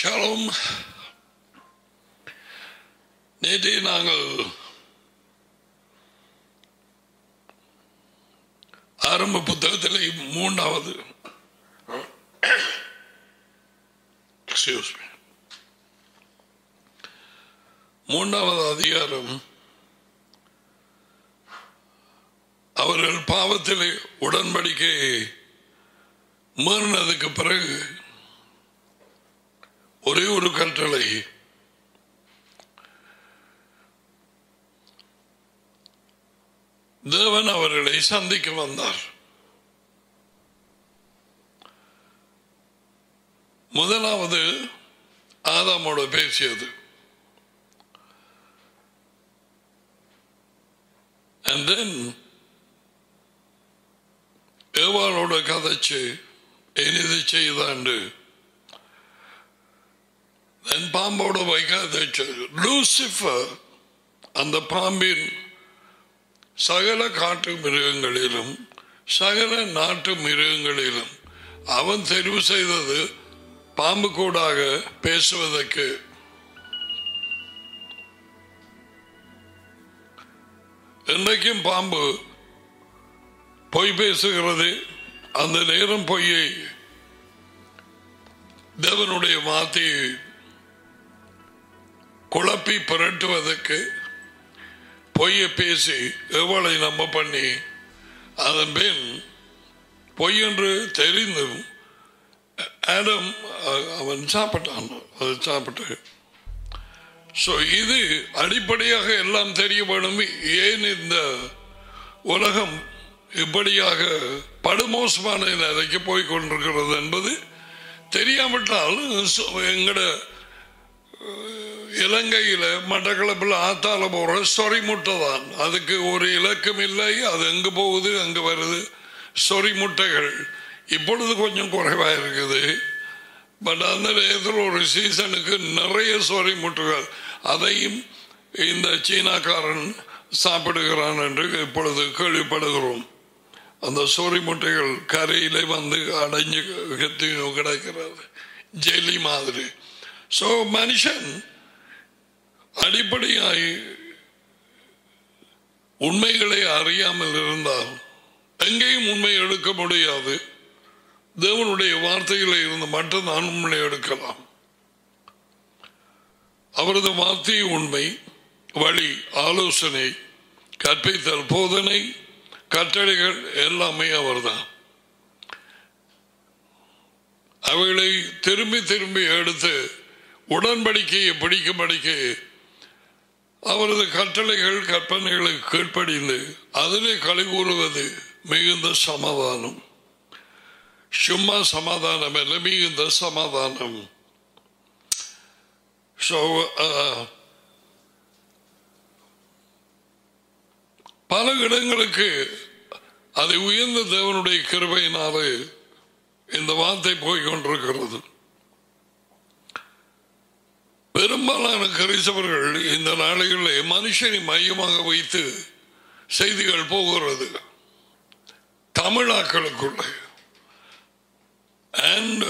ஷாሎም நேற்று நாங்கள் ஆரம்ப புத்தகத்தில் மூன்றாவது Excuse me. மூன்றாவது அதிகாரம் அவர்கள் பாவத்திலே உடன்படிக்கையை மீறினதுக்கு பிறகு ஒரே ஒரு கட்டளை தேவன் அவர்களை சந்திக்க வந்தார் முதலாவது ஆதாமோட பேசியது and then ஏவாளோட கதைச்சு இனிது செய்தாண்டு then பாம்போட வைக்காதச்சு லூசிஃபர் அந்த பாம்பின் சகல காட்டு மிருகங்களிலும் சகல நாட்டு மிருகங்களிலும் அவன் தெரிவு செய்தது பாம்பு கூடாக பேசுவதற்கு இன்றைக்கும் பாம்பு பொய் பேசுகிறது அந்த நேரம் பொய்யை தேவனுடைய வார்த்தையை குழப்பி புரட்டுவதற்கு பொய்யை பேசி எவளை நம்ப பண்ணி அதன் பின் பொய் என்று தெரிந்தும் ஆடம் அவன் சாப்பிட்டான் அது சாப்பிட்டு ஸோ இது அடிப்படையாக எல்லாம் தெரிய வேணும் ஏன் இந்த உலகம் இப்படியாக படுமோசமான நிலைக்கு போய் கொண்டிருக்கிறது என்பது தெரியாவிட்டால் எங்கட இலங்கையில மட்டக்களப்பில் ஆத்தால போற சொறி முட்டை தான் அதுக்கு ஒரு இலக்கம் இல்லை அது எங்க போகுது அங்க வருது சொறி முட்டைகள் இப்பொழுது கொஞ்சம் குறைவா இருக்குது பட் அந்த நேரத்தில் ஒரு சீசனுக்கு நிறைய சொறி முட்டைகள் அதையும் இந்த சீனாக்காரன் சாப்பிடுகிறான் என்று இப்பொழுது கேள்விப்படுகிறோம் அந்த சோரி முட்டைகள் கரையிலே வந்து அடைஞ்சு கிடக்கிறது ஜெலி மாதிரி ஸோ மனுஷன் அடிப்படையாய் உண்மைகளை அறியாமல் இருந்தால் எங்கேயும் உண்மை எடுக்க முடியாது தேவனுடைய வார்த்தைகளை இருந்து மட்டும்தான் உண்மை எடுக்கலாம் அவரது வார்த்தை உண்மை வழி ஆலோசனை கற்பித்தல் போதனை கட்டளைகள் எல்லாமே அவர்தான் அவைகளை திரும்பி திரும்பி எடுத்து உடன்படிக்கையை பிடிக்கும்படிக்க அவரது கட்டளைகள் கற்பனைகளுக்கு கீழ்ப்படிந்து அதிலே களி கூறுவது மிகுந்த சமாதானம் சும்மா சமாதானம் அல்ல மிகுந்த சமாதானம் ஸோ பல இடங்களுக்கு அதை உயர்ந்த தேவனுடைய கிருபையினாலே இந்த வார்த்தை போய்கொண்டிருக்கிறது பெரும்பாலான கரிசவர்கள் இந்த நாடுகளில் மனுஷனை மையமாக வைத்து செய்திகள் போகிறது தமிழாக்களுக்குள்ள and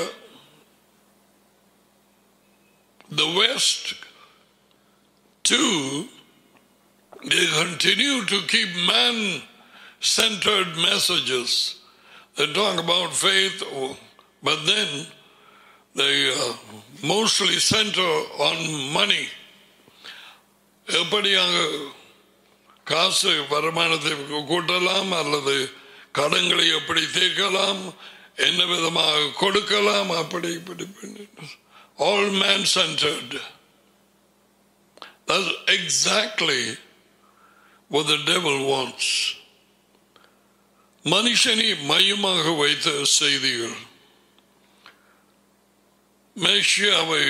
the West too, they continue to keep man centered messages. They talk about faith, but then they uh, mostly center on money. எப்படியாக காசு வருமானத்தை கூட்டலாம் அல்லது கடன்களை எப்படி தீர்க்கலாம் என்ன விதமாக கொடுக்கலாம் அப்படி இப்படி all man centered. That's exactly what the devil wants. மனுஷனை மையமாக வைத்த செய்திகள் மேஷியாவை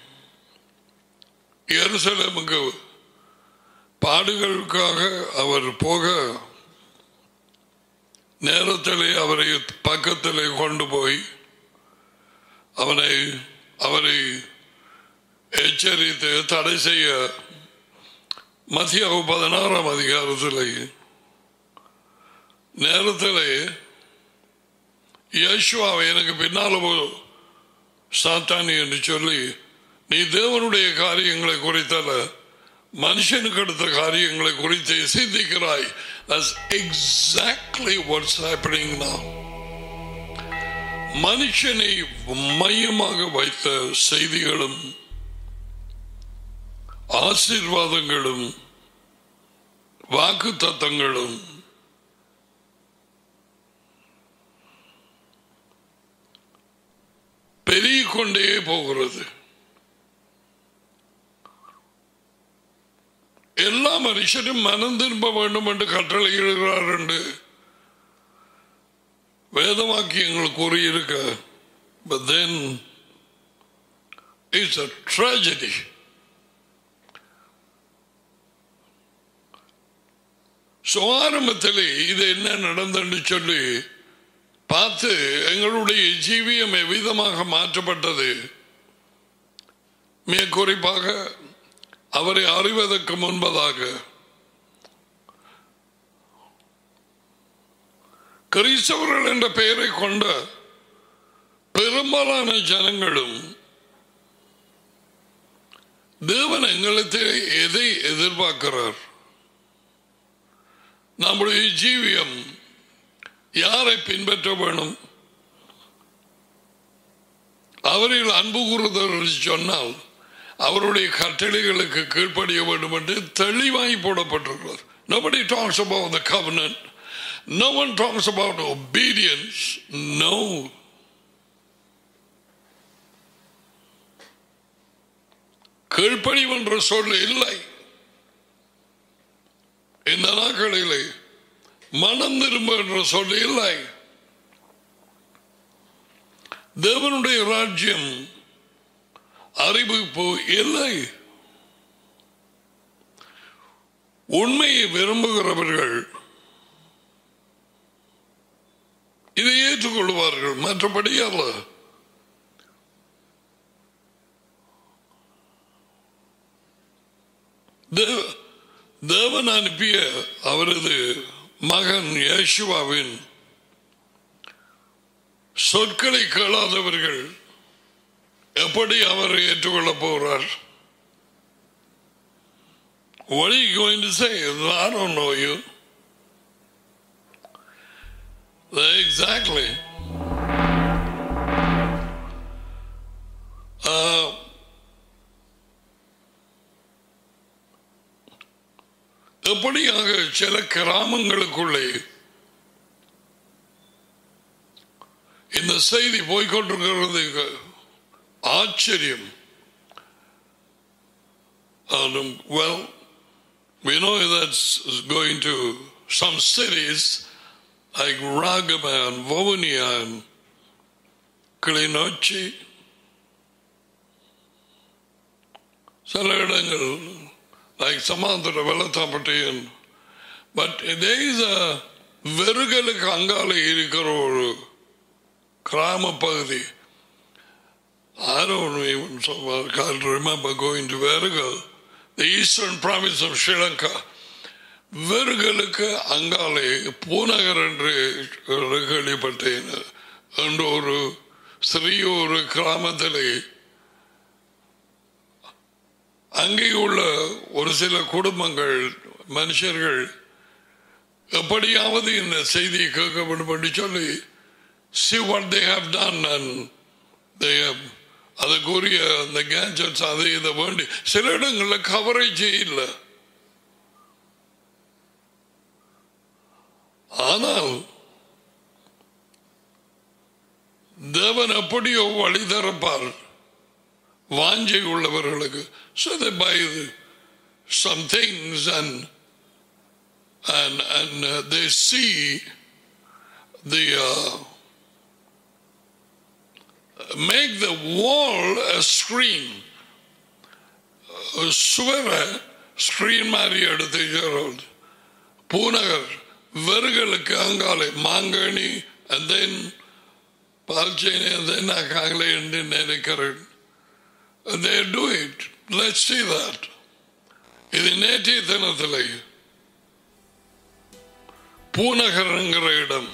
எருசலேமுக்கு பாடுகளுக்காக அவர் போக நேரத்திலே அவரை பக்கத்திலே கொண்டு போய் அவனை அவரை எச்சரித்து தடை செய்ய மத்திய பதினாறாம் அதிகாரத்தில் நேரத்தில் யேசுவாவை எனக்கு பின்னால போ சாத்தானி என்று சொல்லி நீ தேவனுடைய காரியங்களை குறித்தல மனுஷனுக்கு அடுத்த காரியங்களை குறித்து சிந்திக்கிறாய் That's exactly what's happening now. மனுஷனை மையமாக வைத்த செய்திகளும் ஆசீர்வாதங்களும் வாக்கு தத்தங்களும் பெருகிக் கொண்டே போகிறது எல்லா மனுஷரும் மனம் திரும்ப வேண்டும் என்று கட்டளையிடுகிறார் என்று வேதவாக்கியங்கள் கூறியிருக்க but then it's a tragedy So, ஆரம்பத்தில் இது என்ன நடந்தன்னு சொல்லி பார்த்து எங்களுடைய ஜீவியம் எவ்விதமாக மாற்றப்பட்டது மிக குறிப்பாக அவரை அறிவதற்கு முன்பதாக கிறிஸ்தவர்கள் என்ற பெயரை கொண்ட பெரும்பாலான ஜனங்களும் தேவன் எங்களுக்கு எதை எதிர்பார்க்கிறார் நம்முடைய ஜீவியம் யாரை பின்பற்ற வேணும் அவரில் அன்பு கூறுதல் சொன்னால் அவருடைய கட்டளைகளுக்கு கீழ்ப்படிய வேண்டும் என்று தெளிவாய் போடப்பட்டிருக்கிறது Nobody talks about the covenant. No one talks about obedience. No. கீழ்ப்படிவு என்ற சொல் இல்லை இந்த நாட்களிலே மனம் திரும்ப என்ற சொல் இல்லை தேவனுடைய ராஜ்யம் அறிவிப்பு இல்லை உண்மையை விரும்புகிறவர்கள் இதை ஏற்றுக்கொள்வார்கள் மற்றபடி அல்ல தேவ- தேவன் அனுப்பிய அவரது மகன் யேசுவாவின் சொற்களை கேளாதவர்கள் எப்படி அவரை ஏற்றுக்கொள்ளப் போகிறார் What are you going to say? I don't know you. Exactly. Uh, எப்படியாக சில கிராமங்களுக்குள்ளே இந்த செய்தி போய்கொண்டிருக்கிறது ஆச்சரியம் Um, well, we know that's going to some cities like Ragama and Vavonia and Kilinochi. சில இடங்கள் லைக் சமாந்தர வெள்ளத்தாப்பட்டியன் பட் there is a வெறுகலுக்கு அங்காலே இருக்கிற ஒரு கிராம பகுதி I don't even so I can't remember going to Verugal, the eastern province of Sri Lanka. வெறுகளுக்கு அங்காலே பூநகர் என்று கேள்விப்பட்டேன் என்ற ஒரு சிறிய ஒரு கிராமத்திலே அங்கே உள்ள ஒரு சில குடும்பங்கள் மனுஷர்கள் எப்படியாவது இந்த செய்தியை கேட்க வேண்டும் என்று சொல்லி see what they have done and they have அதுக்குரிய அந்த கேஜெட்ஸ் அது இதை வேண்டி சில இடங்களில் கவரேஜ் இல்லை ஆனால் தேவன் எப்படியோ வழி தரப்பார் வாஞ்சை உள்ளவர்களுக்கு so they buy some things and and and uh, they see the uh, make the wall a screen சுவர ஸ்கிரீன் மாதிரி எடுத்து வச்சுக்கிறது. பூநகர் வெறுகளுக்கு அங்காலே மாங்கனி and then பால்ச்சேனி and then அங்காலே என்று நினைக்கிறேன் they do it let's see that இது நேற்றைய தினத்தில் பூநகர்ங்கிற இடம்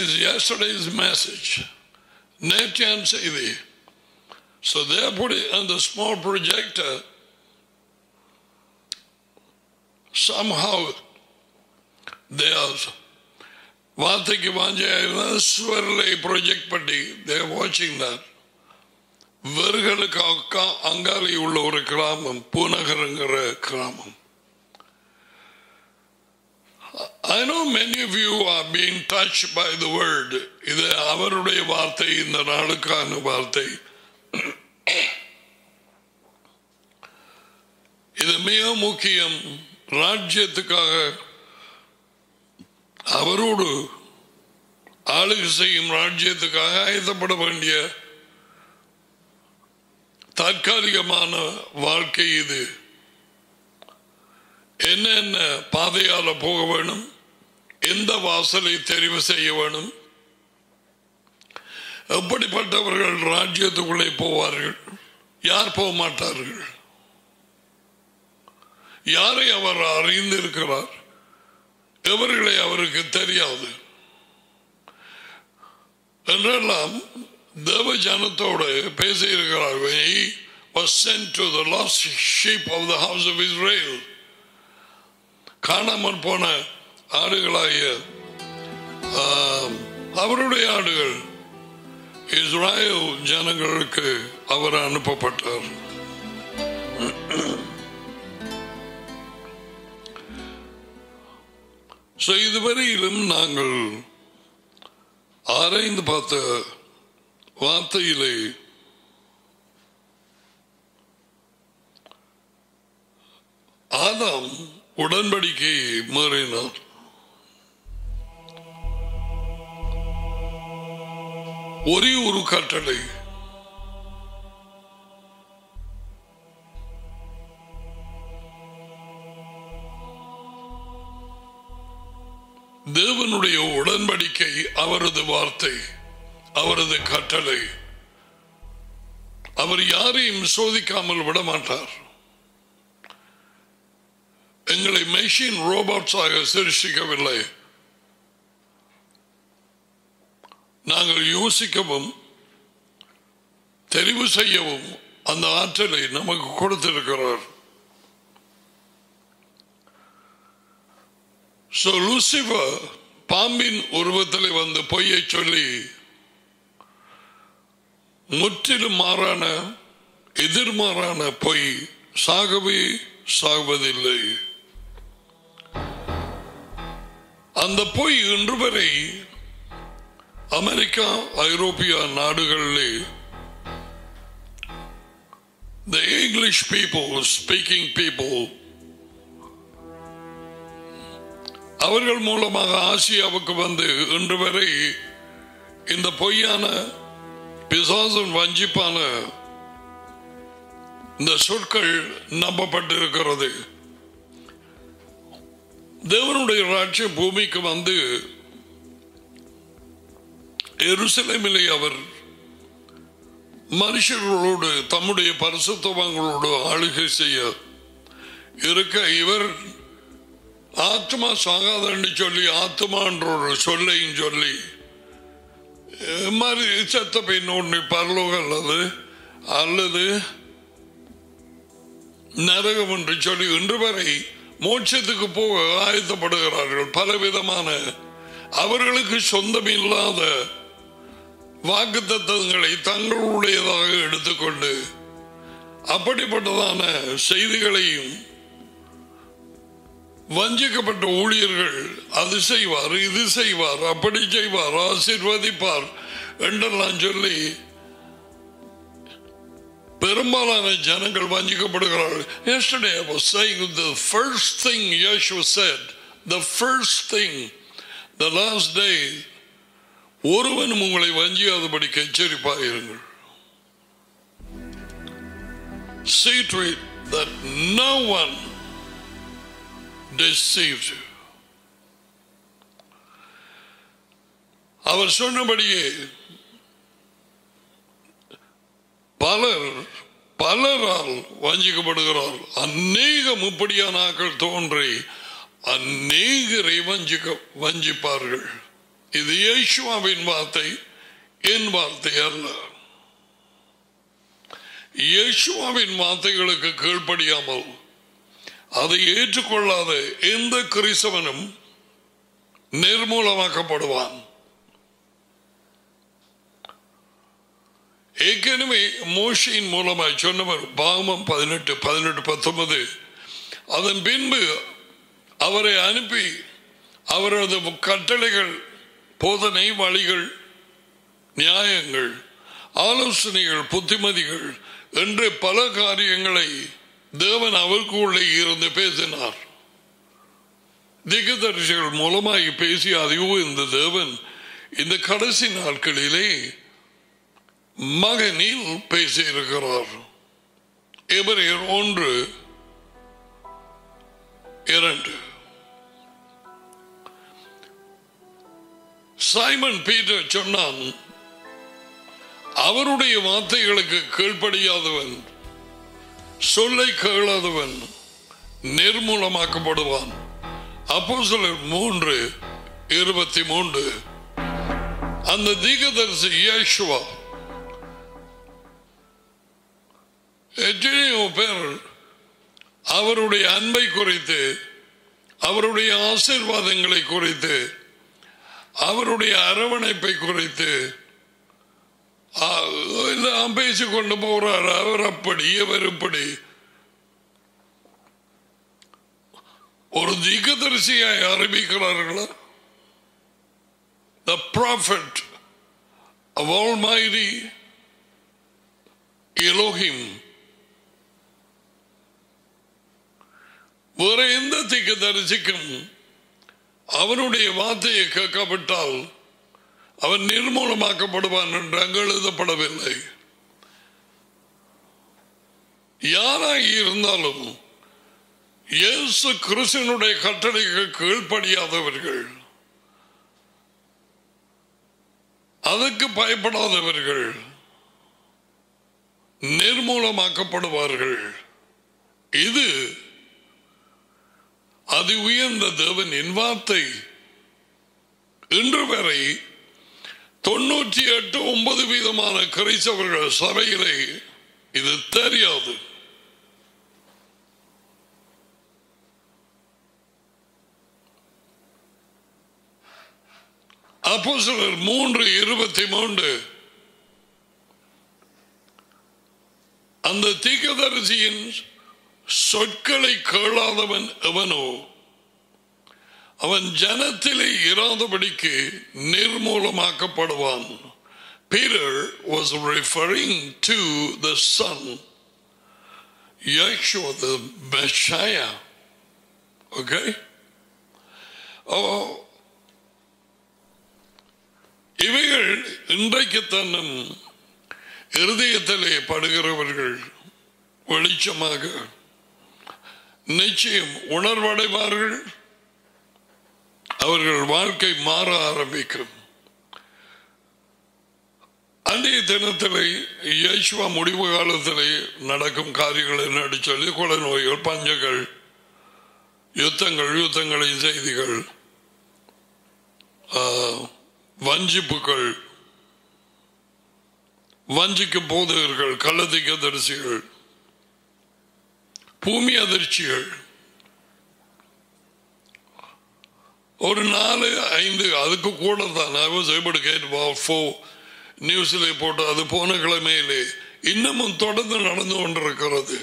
is yesterday's message. நேற்றையான் செய்தி So they are putting on the small projector. Somehow they are வார்த்தைக்கு வாஞ்சையாக சுவரில் ப்ரொஜெக்ட் பண்ணி தேர் வாட்சிங் that வெறுகளுக்கு அக்கா அங்காளி உள்ள ஒரு கிராமம் பூநகருங்கிற கிராமம் I know many of you are being touched by the word. இது அவருடைய வார்த்தை இந்த நாளுக்கான வார்த்தை இது மிக முக்கியம் ராஜ்யத்துக்காக அவரோடு ஆளுகை செய்யும் ராஜ்யத்துக்காக ஆயத்தப்பட வேண்டிய தற்காலிகமான வாழ்க்கை இது என்னென்ன பாதையால போக வேணும் எந்த வாசலை தெரிவு செய்ய வேணும் எப்படிப்பட்டவர்கள் ராஜ்யத்துக்குள்ளே போவார்கள் யார் போக மாட்டார்கள் யாரை அவர் அறிந்திருக்கிறார் எவர்களை அவருக்கு தெரியாது என்றெல்லாம் தேவ ஜனத்தோடு பேசியிருக்கிறார் When he was sent to the lost sheep of the house of Israel காணாமல் போன ஆடுகளாகிய ஆம், அவருடைய ஆடுகள் இஸ்ராயல் ஜனங்களுக்கு அவர் அனுப்பப்பட்டார் So, இதுவரையிலும் நாங்கள் ஆராய்ந்து பார்த்த வார்த்தையிலே ஆதாம் உடன்படிக்கையை மீறினார் ஒரே ஒரு கட்டளை தேவனுடைய உடன்படிக்கை அவரது வார்த்தை அவரது கட்டளை அவர் யாரையும் சோதிக்காமல் விட மாட்டார் எங்களை மெஷின் ரோபோட்ஸாக சிருஷ்டிக்கவில்லை நாங்கள் யோசிக்கவும் தெரிவு செய்யவும் அந்த ஆற்றலை நமக்கு கொடுத்திருக்கிறார் So Lucifer பாம்பின் உருவத்தில் வந்து பொய்யை சொல்லி முற்றிலும் மாறான எதிர்மாறான பொய் சாகவே சாகுவதில்லை அந்த பொய் இன்று வரை அமெரிக்கா ஐரோப்பிய நாடுகளிலே the English people, speaking people, அவர்கள் மூலமாக ஆசியாவுக்கு வந்து இன்று வரை இந்த பொய்யான பிசாசன் வஞ்சிப்பான இந்த சொற்கள் நம்பப்பட்டிருக்கிறது தேவனுடைய ராட்சியம் பூமிக்கு வந்து எருசலேமிலே அவர் மனுஷர்களோடு தம்முடைய பரிசுத்தவங்களோடு ஆளுகை செய்ய இருக்க இவர் ஆத்மா சாகாதன்னு சொல்லி ஆத்மான்ற ஒரு சொல்லையும் சொல்லி இது மாதிரி செத்த பின் ஒன்று பரலோகம் அல்லது அல்லது நரகம் என்று சொல்லி இன்று வரை மோட்சத்துக்கு போக ஆயத்தப்படுகிறார்கள் பலவிதமான அவர்களுக்கு சொந்தமில்லாத வாக்கு தத்துவங்களை தங்களுடையதாக எடுத்துக்கொண்டு அப்படிப்பட்டதான செய்திகளையும் வஞ்சிக்கப்பட்ட ஊழியர்கள் அது செய்வார் இது செய்வார் அப்படி செய்வார் ஆசீர்வதிப்பார் என்றெல்லாம் சொல்லி பெரும்பாலான ஜனங்கள் வஞ்சிக்கப்படுகிறார்கள் yesterday I was saying the first thing Yeshua said the first thing the last day ஒருவனும் உங்களை வஞ்சியாதபடிக்கு எச்சரிப்பாயிருங்கள் See to it that no one deceives you. அவர் சொன்னபடியே பலர் பலரால் வஞ்சிக்கப்படுகிறார் அநேக முப்படியான ஆக்கள் தோன்றி அநேகரை வஞ்சிக்க வஞ்சிப்பார்கள் இது இயேசுவாவின் வார்த்தை என் வார்த்தை அல்ல இயேசுவாவின் வார்த்தைகளுக்கு கீழ்ப்படியாமல் அதை ஏற்றுக்கொள்ளாத எந்த கிறிஸ்தவனும் நிர்மூலமாக்கப்படுவான் ஏற்கனவே மோஷியின் மூலமாய் சொன்னவர் பாகமம் பதினெட்டு பதினெட்டு பத்தொன்பது அதன் பின்பு அவரை அனுப்பி அவரது கட்டளைகள் போதனை வழிகள் நியாயங்கள் ஆலோசனைகள் புத்திமதிகள் என்று பல காரியங்களை தேவன் அவருக்கு உள்ளே இருந்து பேசினார் திகதரிசிகள் மூலமாய் பேசிய அறிவு இந்த தேவன் இந்த கடைசி நாட்களிலே மகனில் பேசியிருக்கிறார் எவரையர் ஒன்று இரண்டு சைமன் பீட்டர் சொன்னான் அவருடைய வார்த்தைகளுக்கு கீழ்ப்படியாதவன் சொல்லை கேளாதவன் நிர்மூலமாக்கப்படுவான் அப்போ சிலர் மூன்று இருபத்தி மூன்று அந்த தீகதரிசி இயேசுவா எத்தனையோ பேர் அவருடைய அன்பை குறித்து அவருடைய ஆசீர்வாதங்களை குறித்து அவருடைய அரவணைப்பை குறித்து எல்லாம் பேசிக்கொண்டு போறார் அவர் அப்படி இவர் இப்படி ஒரு திகதரிசியாய் அறிவிக்கிறார்களா the prophet of Almighty Elohim வேற எந்த திகதரிசிக்கும் அவனுடைய வார்த்தையை கேட்கப்பட்டால் அவன் நிர்மூலமாக்கப்படுவான் என்று அங்கு எழுதப்படவில்லை யாராகி இருந்தாலும் இயேசு கிறிஸ்தனுடைய கட்டளைக்கு கீழ்ப்படியாதவர்கள் அதற்கு பயப்படாதவர்கள் நிர்மூலமாக்கப்படுவார்கள் இது அது உயர்ந்த தேவனின் வார்த்தை இன்று வரை தொண்ணூற்றி எட்டு ஒன்பது வீதமான கிரைஸ்தவர்கள் சபையிலே இது தெரியாது அப்போ சிலர் மூன்று இருபத்தி மூன்று அந்த தீக்கதரிசியின் சொற்களை கேளாதவன் எவனோ அவன் ஜனத்திலே இராதபடிக்கு நிர்மூலமாக்கப்படுவான் Peter was referring to the son, Yeshua, the Messiah. Okay? Oh, இவைகள் இன்றைக்கு தன்னும் இருதயத்திலே படுகிறவர்கள் வெளிச்சமாக நிச்சயம் உணர்வடைவார்கள் அவர்கள் வாழ்க்கை மாற ஆரம்பிக்கும் அன்றைய தினத்திலே இயேசுவா முடிவு காலத்திலே நடக்கும் காரியங்கள் என்னடி சொல்லி கொலை நோய்கள் பஞ்சங்கள் யுத்தங்கள் யுத்தங்களின் செய்திகள் வஞ்சிப்புகள் வஞ்சிக்கும் போதகர்கள் கள்ளதிக்க தரிசிகள் பூமி அதிர்ச்சிகள் ஒரு நாலு ஐந்து அதுக்கு கூட தான் I was able to get about four நியூஸிலே போட்டு அது போன கிழமையிலே இன்னமும் தொடர்ந்து நடந்து கொண்டிருக்கிறது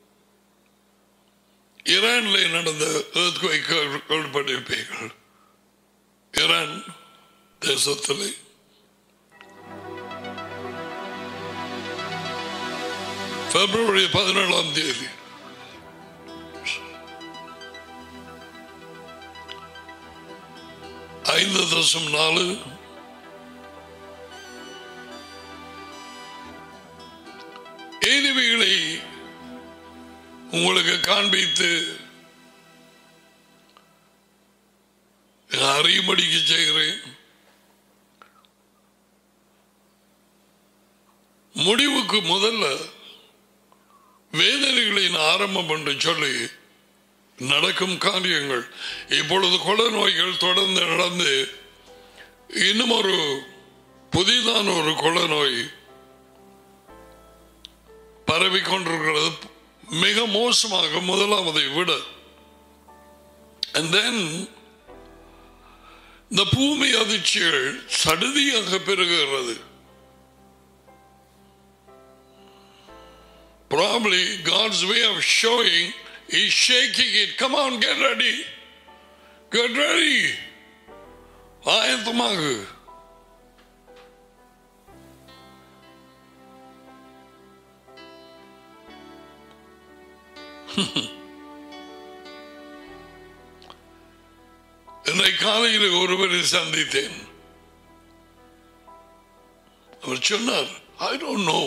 ஈரான்ல நடந்த கேள்விப்பட்டிருப்பீர்கள் ஈரான் தேசத்திலே பிப்ரவரி பதினேழாம் தேதி ஐந்து தசம் நாலு ஏனிவைகளை உங்களுக்கு காண்பித்து அறியும்படிக்கு செய்கிறேன் முடிவுக்கு முதல்ல வேதனைகளின் ஆரம்பம் என்று சொல்லி நடக்கும் காரியங்கள் இப்பொழுது கொலை நோய்கள் தொடர்ந்து நடந்து இன்னும் ஒரு புதிதான ஒரு கொள்ள நோய் பரவி கொண்டிருக்கிறது மிக மோசமாக முதலாவதை விட And then இந்த பூமி அதிர்ச்சிகள் சடுதியாக பெருகிறது Probably God's way of showing is shaking it. Come on, get ready. Get ready. ஆயத்தமாக என்னை காலையில் ஒருவரை சந்தித்தேன் அவர் சொன்னார் ஐ டோன்ட் நோ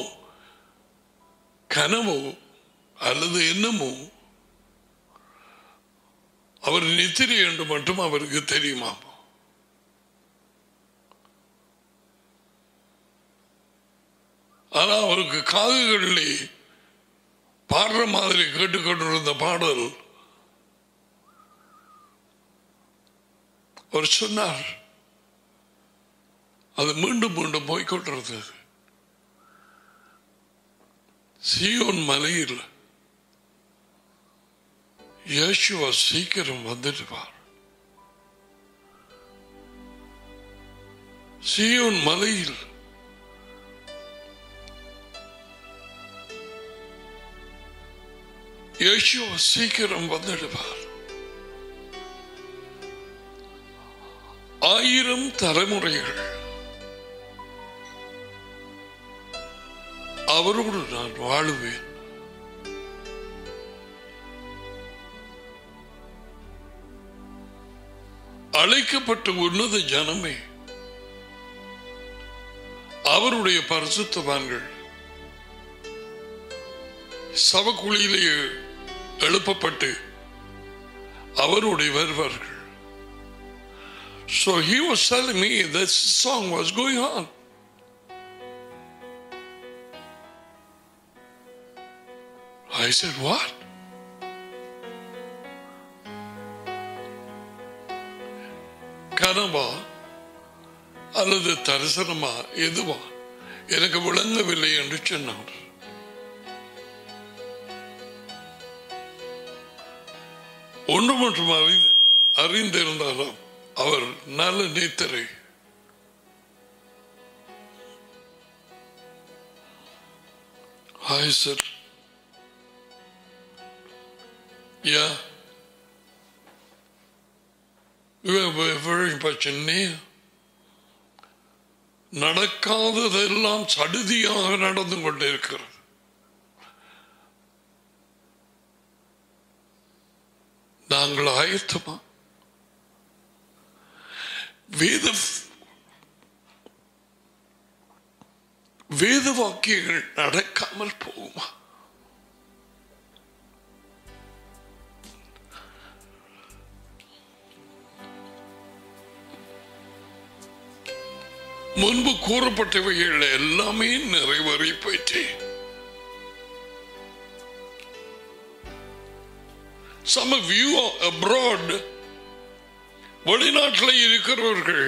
கனவோ அல்லது என்னமோ அவர் நித்திரை என்று மட்டும் அவருக்கு தெரியுமா ஆனா அவருக்கு காதுகளிலே பாடுற மாதிரி கேட்டுக்கொண்டிருந்த பாடல் அவர் சொன்னார் அது மீண்டும் மீண்டும் போய்கொண்டிருந்தது சியோன் மலையில் இயேசுவா சீக்கிரம் வந்துடுவார் சியோன் மலையில் இயேசுவா சீக்கிரம் வந்துடுவார் ஆயிரம் தலைமுறைகள் அவரோடு நான் வாழுவேன் அழைக்கப்பட்ட உன்னத ஜனமே அவருடைய பரிசுத்தவான்கள் சவக்குழியிலேயே எழுப்பப்பட்டு அவருடைய வருவார்கள் So he was telling me that song was going on. I said, What? கனவா அல்லது தரிசனமா எதுவா எனக்கு விளங்கவில்லை என்று சொன்னார் ஒன்று மட்டும் அறி அறிந்திருந்தாலும் அவர் நல்ல நீத்தரை I said, Yeah. You have a very much near. நடக்காததெல்லாம் சடுதியாக நடந்து கொண்டிருக்கிறது நாங்கள் ஆயத்தமா வேத வேத வாக்கியங்கள் நடக்காமல் போகுமா முன்பு கூறப்பட்டவைகள் எல்லாமே நிறைவேறி போயிற்று Some of you are abroad வெளிநாட்டில் இருக்கிறவர்கள்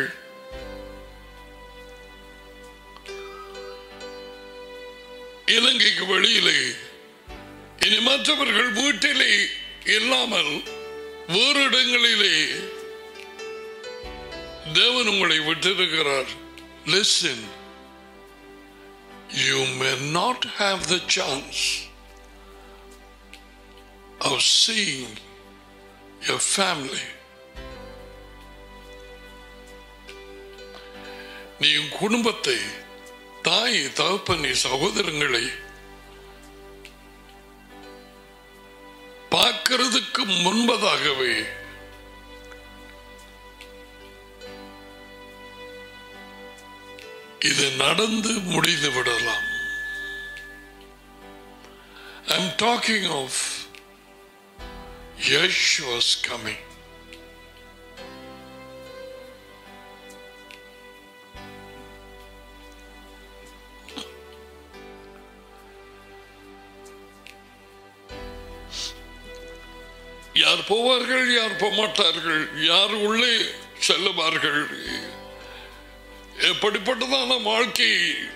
இலங்கைக்கு வெளியிலே இனி மற்றவர்கள் வீட்டிலே இல்லாமல் வேறு இடங்களிலே தேவன் உங்களை விட்டிருக்கிறார் listen you may not have the chance of seeing your family. நீ உன் குடும்பத்தை தாய் தகப்பனை சகோதரங்களை பார்க்கிறதுக்கு முன்பதாகவே இது நடந்து முடிந்து விடலாம் I'm talking of Yeshua's coming. யார் போவார்கள் யார் போக மாட்டார்கள் யார் உள்ளே செல்லுவார்கள் எப்படிப்பட்டதான வாழ்க்கை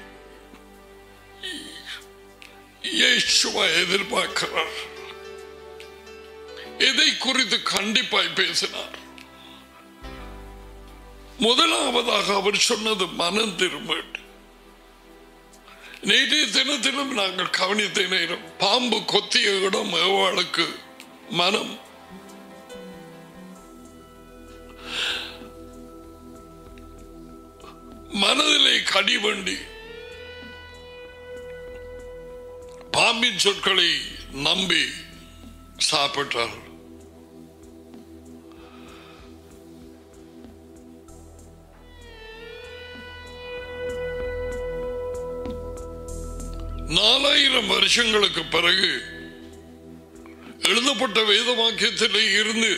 இயேசுவா எதிர்பார்க்கிறார் இதை குறித்து கண்டிப்பாய் பேசினார் முதலாவதாக அவர் சொன்னது மனம் திரும்பட்டு நேற்றைய தினத்திலும் நாங்கள் கவனித்த நேரம் பாம்பு கொத்திய இடம் ஏவாளுக்கு மனம் மனதிலே கடிவண்டி பாம்பின் சொற்களை நம்பி சாப்பிட்டார் நாலாயிரம் வருஷங்களுக்கு பிறகு எழுதப்பட்ட வேத வாக்கியத்திலே இருந்து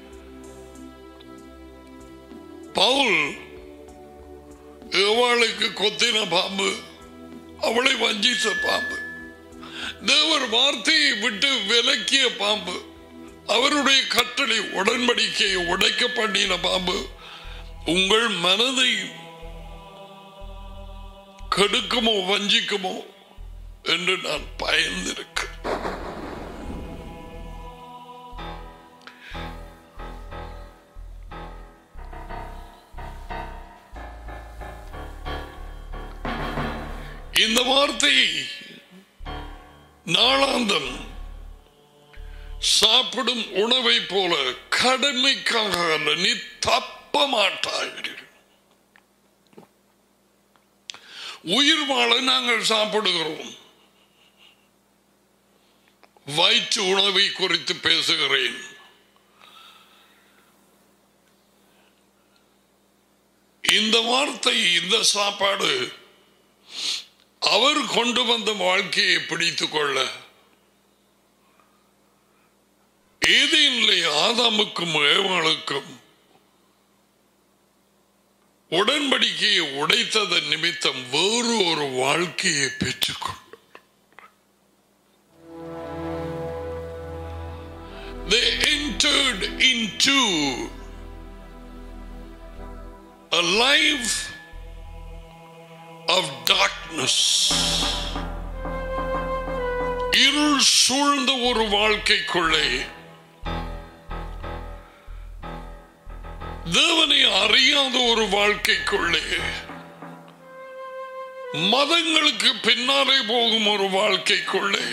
பவுல் ஏவாளுக்கு கொத்தின பாம்பு அவளை வஞ்சித்த பாம்பு தேவர் வார்த்தையை விட்டு விலக்கிய பாம்பு அவருடைய கட்டளை உடன்படிக்கையை உடைக்க பண்ணின பாம்பு உங்கள் மனதை கெடுக்குமோ வஞ்சிக்குமோ என்று நான் பயந்திருக்கிறேன் இந்த வார்த்தை நாளாந்தம் சாப்பிடும் உணவை போல கடமைக்காக அல்ல நீ தப்ப மாட்டாய் உயிர் வாழ நாங்கள் சாப்பிடுகிறோம் வயிற்று உணவை குறித்து பேசுகிறேன் இந்த வார்த்தை இந்த சாப்பாடு அவர் கொண்டு வந்த வாழ்க்கையை பிடித்துக் கொள்ள ஏதேனிலே ஆதாமுக்கும் ஏவாளுக்கும் உடன்படிக்கையை உடைத்ததன் நிமித்தம் வேறு ஒரு வாழ்க்கையை பெற்றுக்கொண்டார் They entered into a life of darkness. இருள் சூழ்ந்த ஒரு வாழ்க்கைக்குள்ளே தேவனை அறியாத ஒரு வாழ்க்கைக்குள்ளே மதங்களுக்கு பின்னாலே போகும் ஒரு வாழ்க்கைக்குள்ளே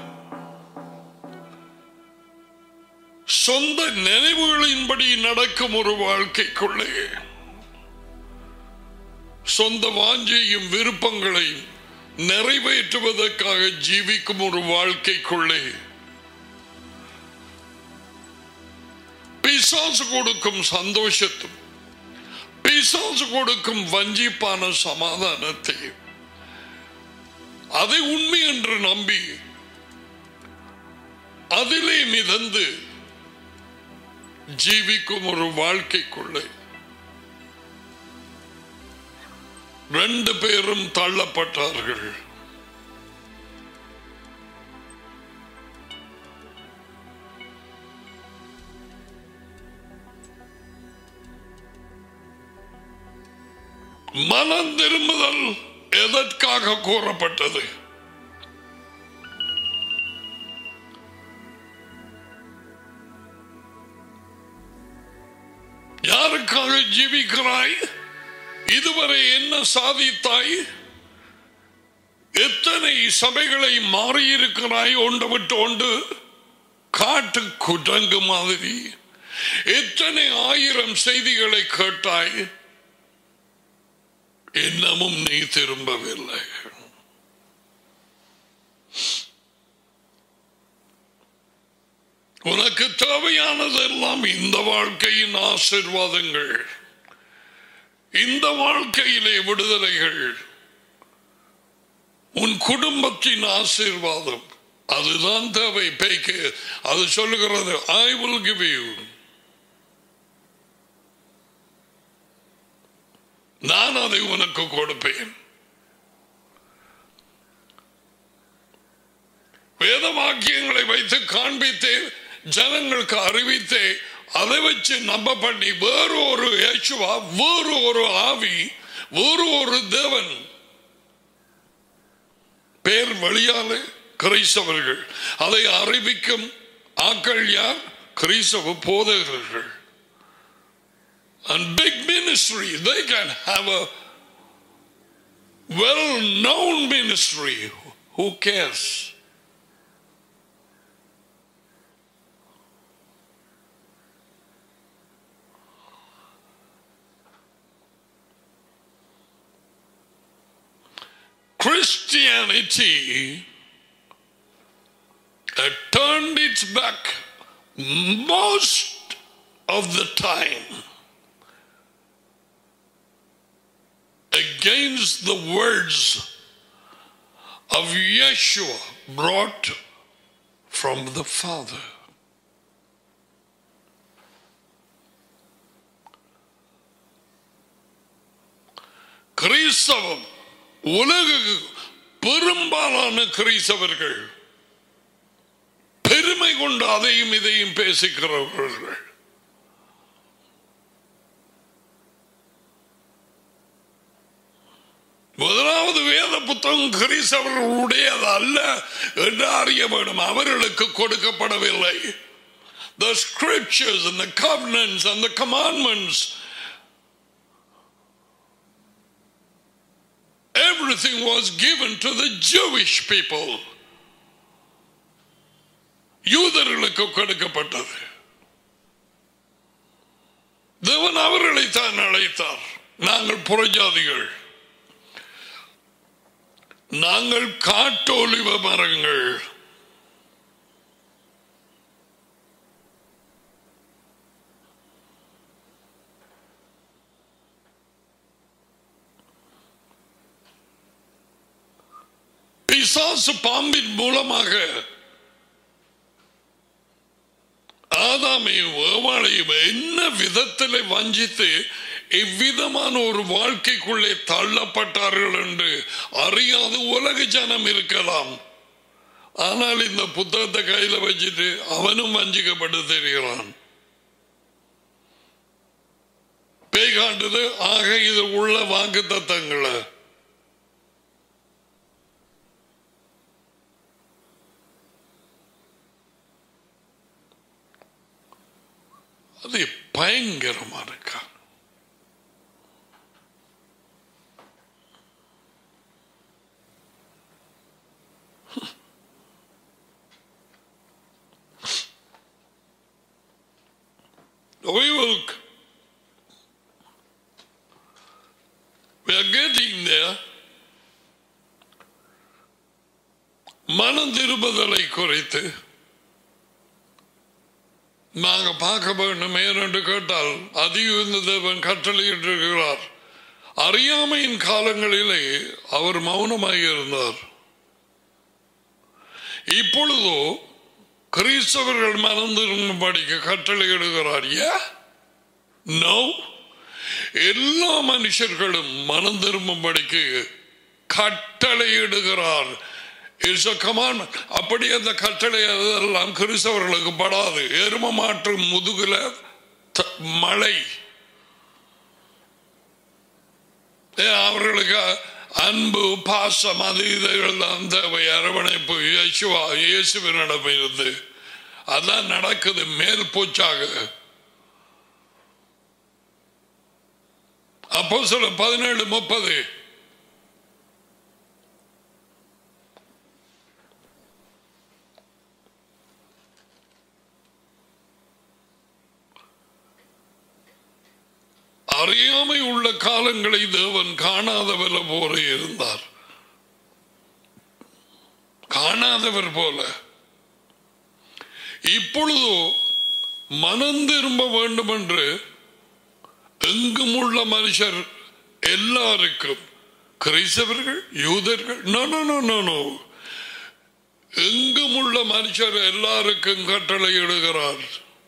சொந்த நினைவுகளின்படி நடக்கும் ஒரு வாழ்க்கைக்குள்ளே சொந்த வாஞ்சையும் விருப்பங்களையும் நிறைவேற்றுவதற்காக ஜீவிக்கும் ஒரு வாழ்க்கைக்குள்ளே பிசாசு கொடுக்கும் சந்தோஷத்தும் பிசாசு கொடுக்கும் வஞ்சிப்பான சமாதானத்தை அதை உண்மை என்று நம்பி அதிலே மிதந்து ஜீவிக்கும் ஒரு வாழ்க்கைக்குள்ளே ரெண்டு பேரும் தள்ளப்பட்டார்கள் மனம் திரும்புதல் எதற்காக கூறப்பட்டது யாருக்காக ஜீவிக்கிறாய் இதுவரை என்ன சாதித்தாய் எத்தனை சபைகளை மாறியிருக்கிறாய் ஒன்று விட்டு ஒன்று காட்டு குரங்கு மாதிரி எத்தனை ஆயிரம் செய்திகளை கேட்டாய் இன்னமும் நீ திரும்பவில்லை உனக்கு தேவையானதெல்லாம் இந்த வாழ்க்கையின் ஆசிர்வாதங்கள் இந்த வாழ்க்கையிலே விடுதலைகள் உன் குடும்பத்தின் ஆசீர்வாதம் அதுதான் தேவை பேய்க்கு அது சொல்லுகிறது ஐ வில் கிவ் யூ நான் அதை உனக்கு கொடுப்பேன் வேத வாக்கியங்களை வைத்து காண்பித்தே ஜனங்களுக்கு அறிவித்தே அதை வச்சு நம்ப பண்ணி வேறு ஒரு இயேசுவா வேறு ஒரு ஆவி ஒரு ஒரு தேவன் பேர் வழியாலே கிரைஸ்தவர்கள் அதை அறிவிக்கும் ஆக்கள் யார் கிறிஸ்தவ போதகர்கள் and big ministry they can have a well known ministry who cares Christianity had turned its back most of the time against the words of Yeshua brought from the Father. கிறிஸ்தவம் உலக பெரும்பாலான கிறிஸ்தவர்கள் பெருமை கொண்டு அதையும் இதையும் பேசுகிறவர்கள் முதலாவது வேத புத்தகம் கிறிஸ்தவர்களுடையது அல்ல என்று அறிய வேண்டும் அவர்களுக்கு கொடுக்கப்படவில்லை The scriptures and the covenants and the commandments everything was given to the Jewish people. யூதர்களுக்கு கொடுக்கப்பட்டது தேவன் அவர்களை தான் அழைத்தார் நாங்கள் புறஜாதிகள் நாங்கள் காட்டோலிவ மரங்கள் பிசாசு பாம்பின் மூலமாக ஆதாமையும் ஏவாளையும் என்ன விதத்தில் வஞ்சித்து எவ்விதமான ஒரு வாழ்க்கைக்குள்ளே தள்ளப்பட்டார்கள் என்று அறியாத உலக ஜனம் இருக்கலாம் ஆனால் இந்த புத்தகத்தை கையில வச்சுட்டு அவனும் வஞ்சிக்கப்பட்டு தெரிகிறான் பேய் காட்டுது ஆக இது உள்ள வாக்கு தத்தங்களை அது பயங்கரமா இருக்கா We will we are getting there மனம் திரும்புதலை குறித்து நாங்க பார்க்க வேண்டும் என்று கேட்டால் அதிக தேவன் கட்டளையிட்டிருக்கிறார் அறியாமையின் காலங்களிலே அவர் மௌனமாக இருந்தார் இப்பொழுதோ கிறிஸ்தவர்கள் மறந்திருக்கும்படிக்கு கட்டளையிடுகிறார் ஏ நோ எல்லா மனுஷர்களும் மனம் திரும்பும்படிக்கு கட்டளையிடுகிறார் இட்ஸ் a commandment. அப்படி அந்த கட்டளை அதெல்லாம் கிறிஸ்தவர்களுக்கு படாது எரும மாற்று முதுகுல த- மழை ஏன் அவர்களுக்கு அன்பு பாசம் அது இதெல்லாம் தேவை அரவணைப்பு இயேசுவா இயேசுவினிடம் இருந்து அதான் நடக்குது மேல் பூச்சாக அப்போ சொல்ல பதினேழு முப்பது அறியாமை உள்ள காலங்களை தேவன் காணாதவர் போல இருந்தார் காணாதவர் போல இப்பொழுதோ மனம் திரும்ப வேண்டும் என்று எங்கும் உள்ள மனுஷர் எல்லாருக்கும் கிறிஸ்தவர்கள் யூதர்கள் no no no no no எங்கும் உள்ள மனுஷர் எல்லாருக்கும் கட்டளை இடுகிறார்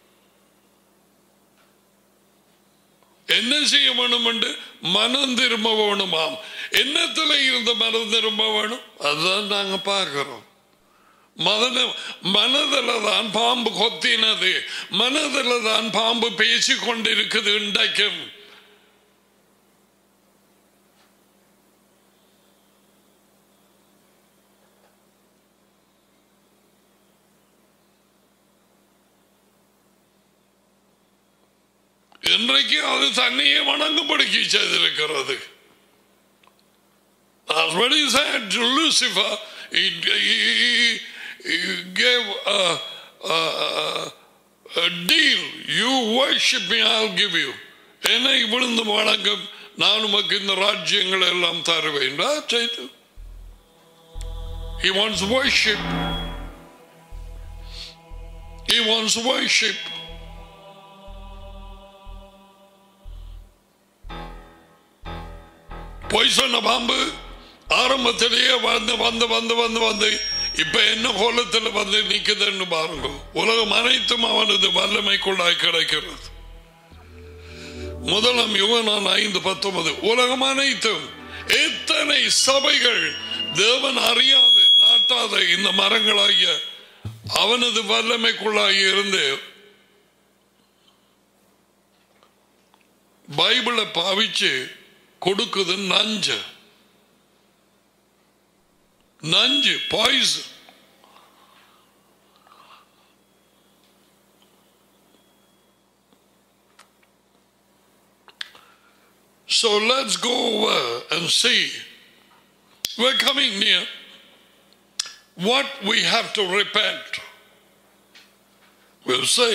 என்ன செய்ய வேணும் என்று மனம் திரும்ப வேணுமாம் என்னத்துல இருந்து மனம் திரும்ப வேணும் அதுதான் நாங்க பார்க்கிறோம் மதன மனதில் தான் பாம்பு கொத்தினது மனதில் தான் பாம்பு பேசிக் கொண்டிருக்குது இன்றைக்கும் இன்றைக்கு அது தன்னையே வணங்கும்படிக்கு செய்திருக்கிறது That's what he said to Lucifer. He, he, he, he gave a, a, a deal. You worship me, I'll give you. என்னை விழுந்து வணங்கும் நான் உமக்கு இந்த ராஜ்யங்களை எல்லாம் தருவேன் That's it. He wants worship. He wants worship. பொய் சொன்ன பாம்பு ஆரம்பத்திலேயே வந்து வந்து வந்து வந்து வந்து இப்ப என்ன கோலத்தில் வந்து நிக்குதுன்னு பாருங்க உலகம் அனைத்தும் அவனது வல்லமைக்குள்ளாய் கிடைக்கிறது முதலாம் யுவனான் ஐந்து பத்தொன்பது உலகம் அனைத்தும் எத்தனை சபைகள் தேவன் அறியாத நாட்டாத இந்த மரங்களாகிய அவனது வல்லமைக்குள்ளாய் இருந்து பைபிளை பாவிச்சு கொடுக்குது நஞ்சு நஞ்சு poison So let's go over and see. We're coming near what we have to repent. We'll see.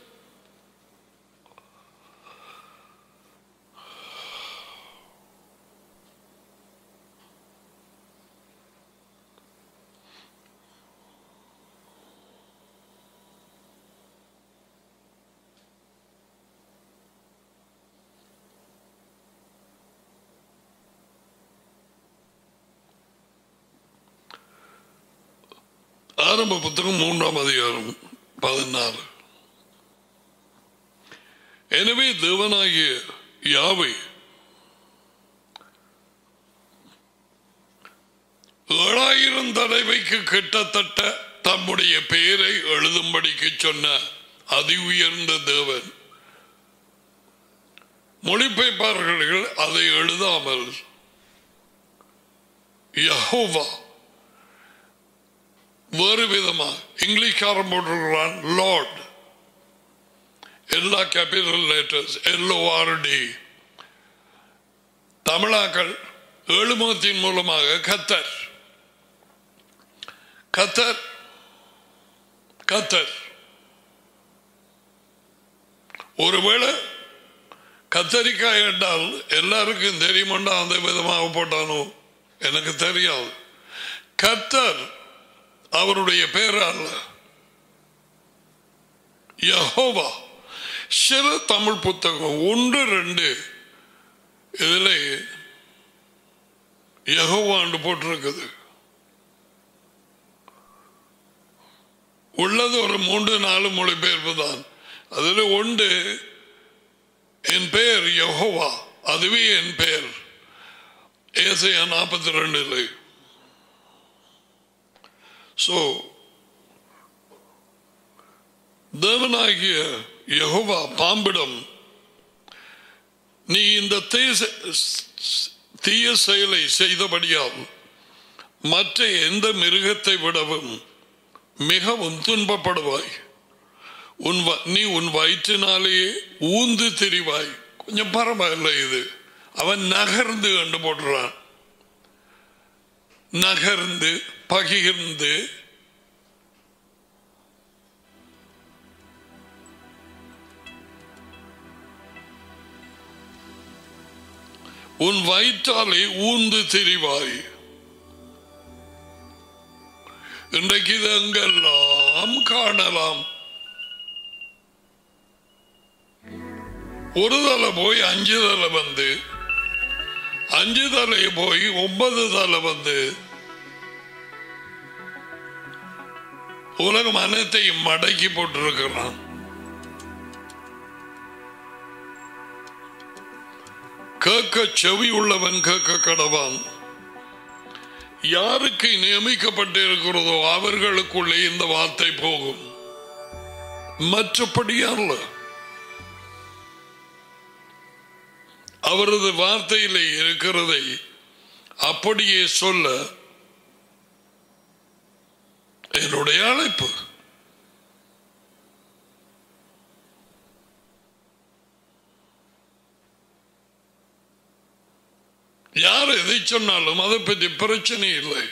ஆரம்ப புத்தகம் மூன்றாம் அதிகாரம் பதினாறு எனவே தேவனாகிய யாவை ஏழாயிரம் தடவைக்கு கிட்டத்தட்ட தம்முடைய பெயரை எழுதும்படிக்கு சொன்ன அதி உயர்ந்த தேவன் மொழிபெயர்ப்பாளர்கள் அதை எழுதாமல் யஹோவா வேறு விதமா இங்கிலீஷ்காரன் போட்டிருக்கிறான் லார்ட் எல்லா கேபிட்டல் லெட்டர்ஸ் எல்ஓஆர்டி தமிழாக்கள் எழுமுகத்தின் மூலமாக கத்தர் கத்தர் கத்தர் ஒருவேளை கத்தரிக்காய் என்றால் எல்லாருக்கும் தெரியுமெண்டா அந்த விதமாக போட்டானோ எனக்கு தெரியாது கத்தர் அவருடைய பேரால் யஹோவா சில தமிழ் புத்தகம் ஒன்று ரெண்டு இதில் யஹோவாண்டு போட்டிருக்குது உள்ளது ஒரு மூன்று நாலு மொழிபெயர்ப்பு தான் அதில் ஒன்று என் பெயர் யஹோவா அதுவே என் பெயர் ஏசையா நாற்பத்தி ரெண்டுல ஸோ தேவனாகிய யகோவா பாம்பிடம் நீ இந்த தீய செயலை செய்தபடியால் மற்ற எந்த மிருகத்தை விடவும் மிகவும் துன்பப்படுவாய் உன் நீ உன் வயிற்றினாலேயே ஊந்து திரிவாய் கொஞ்சம் பரவாயில்ல இது அவன் நகர்ந்து கண்டு போடுறான் நகர்ந்து பகிர்ந்து உன் வயிற்றாலே ஊந்து திரிவாய் இன்றைக்கு இது எங்கெல்லாம் காணலாம் ஒரு தலை போய் அஞ்சு தலை வந்து அஞ்சு தலை போய் ஒன்பது தலை வந்து உலகம் அனைத்தையும் மடக்கி போட்டிருக்கிறான் கேட்க செவி உள்ளவன் கேட்க கடவான் யாருக்கு நியமிக்கப்பட்டு இருக்கிறதோ அவர்களுக்குள்ளே இந்த வார்த்தை போகும் மற்றபடி அல்ல அவரது வார்த்தையிலே இருக்கிறதை அப்படியே சொல்ல என்னுடைய அழைப்பு எதை சொன்னாலும் அதை பற்றி பிரச்சனை இல்லை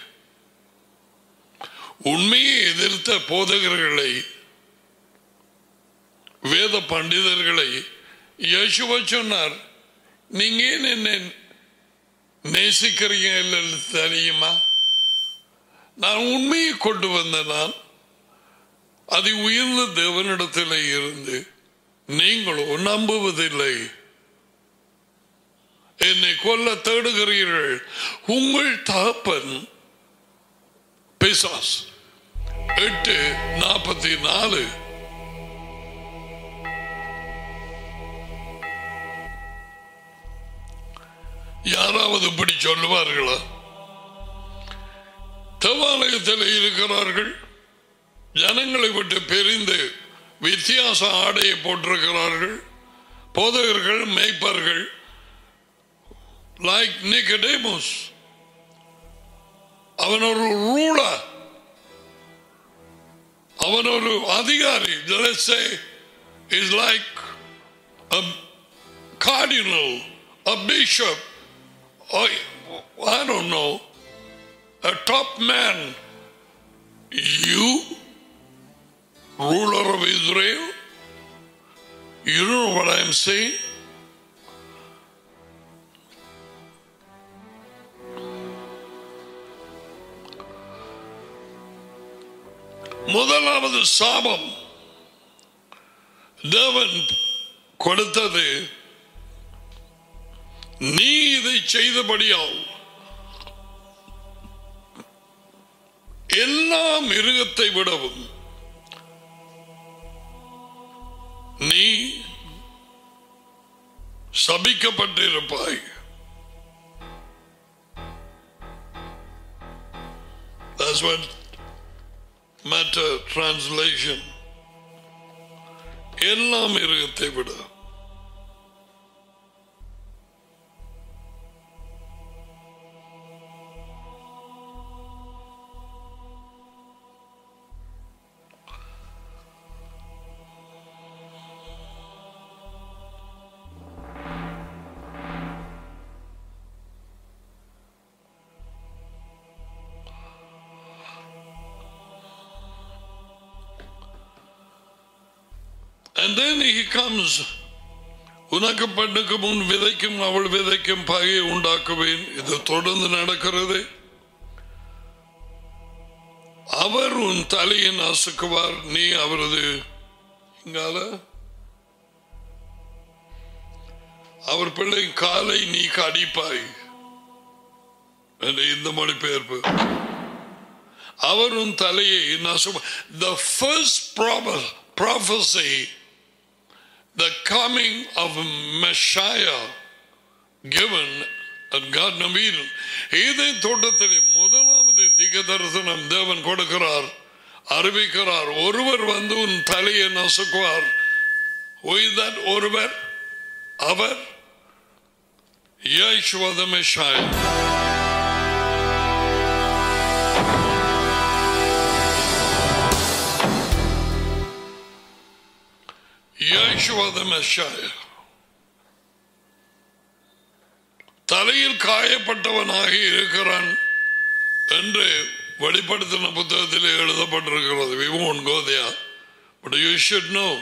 உண்மையை எதிர்த்த போதகர்களை வேத பண்டிதர்களை யேசுவ சொன்னார் நீங்க ஏன் என்ன நேசிக்கிறீங்க இல்லை தெரியுமா நான் உண்மையை கொண்டு வந்த நான் அது உயர்ந்த தேவனிடத்தில் இருந்து நீங்களோ நம்புவதில்லை என்னை கொல்ல தேடுகிறீர்கள் உங்கள் தகப்பன் பிசாஸ் எட்டு நாற்பத்தி நாலு யாராவது இப்படி சொல்லுவார்களா தேவாலயத்தில் இருக்கிறார்கள் ஜனங்களை விட்டு பிரிந்து வித்தியாச ஆடையை போட்டிருக்கிறார்கள் போதகர்கள் மேய்ப்பர்கள் லைக் நிக்கடேமோஸ் அவன் ஒரு ரூலர் அவன் ஒரு அதிகாரி let's say is like a cardinal a bishop or I don't know a top man you ruler of Israel you know what I'm saying முதலாவது சாபம் தேவன் கொடுத்தது நீ இதை செய்தபடியால் எல்லா மிருகத்தை விடவும் நீ சபிக்கப்பட்டிருப்பாய் That's what matter translation எல்லா மிருகத்தை விட And then he comes. உனக்கு பெண்ணுக்கு முன் விதைக்கும் அவள் விதைக்கும் பகையை உண்டாக்குவேன் இது தொடர்ந்து நடக்கிறது அவர் உன் தலையை நசுக்குவார் நீ அவரது இங்கால அவர் பிள்ளை காலை நீ கடிப்பாய் என்று இந்த மொழிபெயர்ப்பு அவர் உன் தலையை நசு the first promise prophecy the coming of Messiah given at Garden of Eden. இதே தோட்டத்தில் முதலாவது திக தரிசனம் தேவன் கொடுக்கிறார் அறிவிக்கிறார் ஒருவர் வந்து உன் தலையை நசுக்குவார் Who is that ஒருவர் அவர் Yeshua the Messiah. Yeshua the Messiah. தலையில் காயப்பட்டவனாக இருக்கிறான் என்று வெளிப்படுத்தின புத்தகத்தில் எழுதப்பட்டிருக்கிறது we won't go there but you should know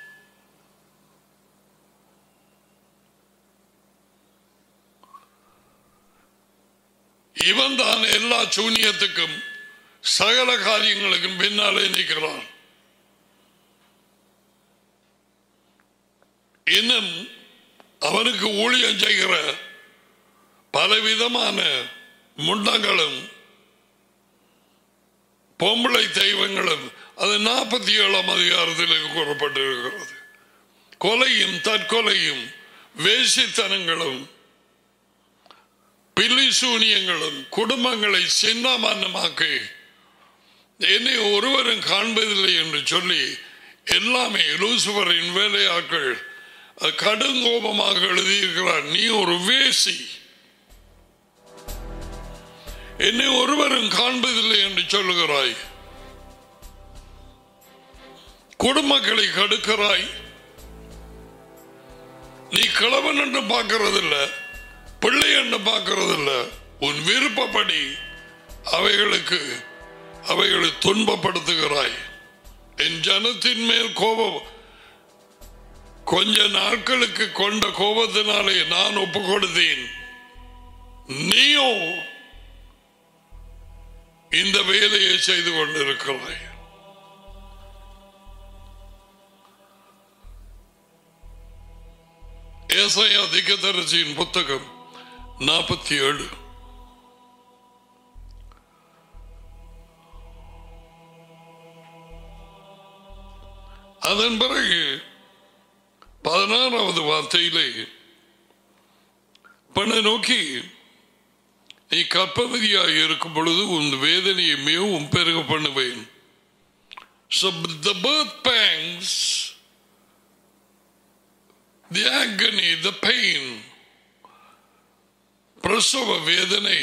இவன் தான் எல்லா சூனியத்துக்கும் சகல காரியங்களுக்கும் பின்னாலே நிற்கிறான் இன்னும் அவனுக்கு ஊழியம் செய்கிற பலவிதமான முண்டங்களும் பொம்பளை தெய்வங்களும் அது நாற்பத்தி ஏழாம் அதிகாரத்தில் கூறப்பட்டிருக்கிறது கொலையும் தற்கொலையும் வேசித்தனங்களும் பில்லி சூனியங்களும் குடும்பங்களை சின்னமானமாக்கி என்னை ஒருவரும் காண்பதில்லை என்று சொல்லி எல்லாமே லூசுவரின் வேலையாக்கள் கடுங்கோபமாக எழுதியிருக்கிறார் நீ ஒரு வேசி என்னை ஒருவரும் காண்பதில்லை என்று சொல்லுகிறாய் குடும்பங்களை கடுக்கிறாய் நீ கிழவன் என்று பார்க்கறதில்ல பிள்ளை என்று பார்க்கறதில்ல உன் விருப்பப்படி அவைகளுக்கு அவைகளை துன்பப்படுத்துகிறாய் என் ஜனத்தின் மேல் கோபம் கொஞ்ச நாட்களுக்கு கொண்ட கோபத்தினாலே நான் ஒப்பு கொடுத்தேன் நீயோ இந்த வேலையை செய்து கொண்டிருக்கிறாய் ஏசாயா திகதரிசியின் புத்தகம் நாற்பத்தி ஏழு அதன் பிறகு பதினாறாவது வார்த்தையிலே பண நோக்கி நீ கற்பவதியாக இருக்கும் பொழுது உன் வேதனையை மிகவும் பெருக பண்ணுவேன் So the birth pangs, the agony, the pain, பிரசவ வேதனை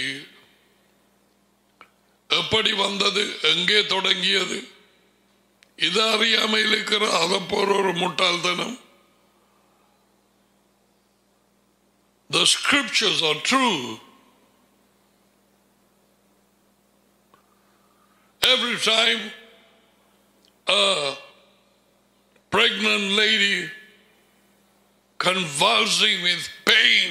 எப்படி வந்தது எங்கே தொடங்கியது இது அறியாமல் இருக்கிற அதை போற ஒரு முட்டாள்தனம் The scriptures are true. Every time a pregnant lady convulsing with pain,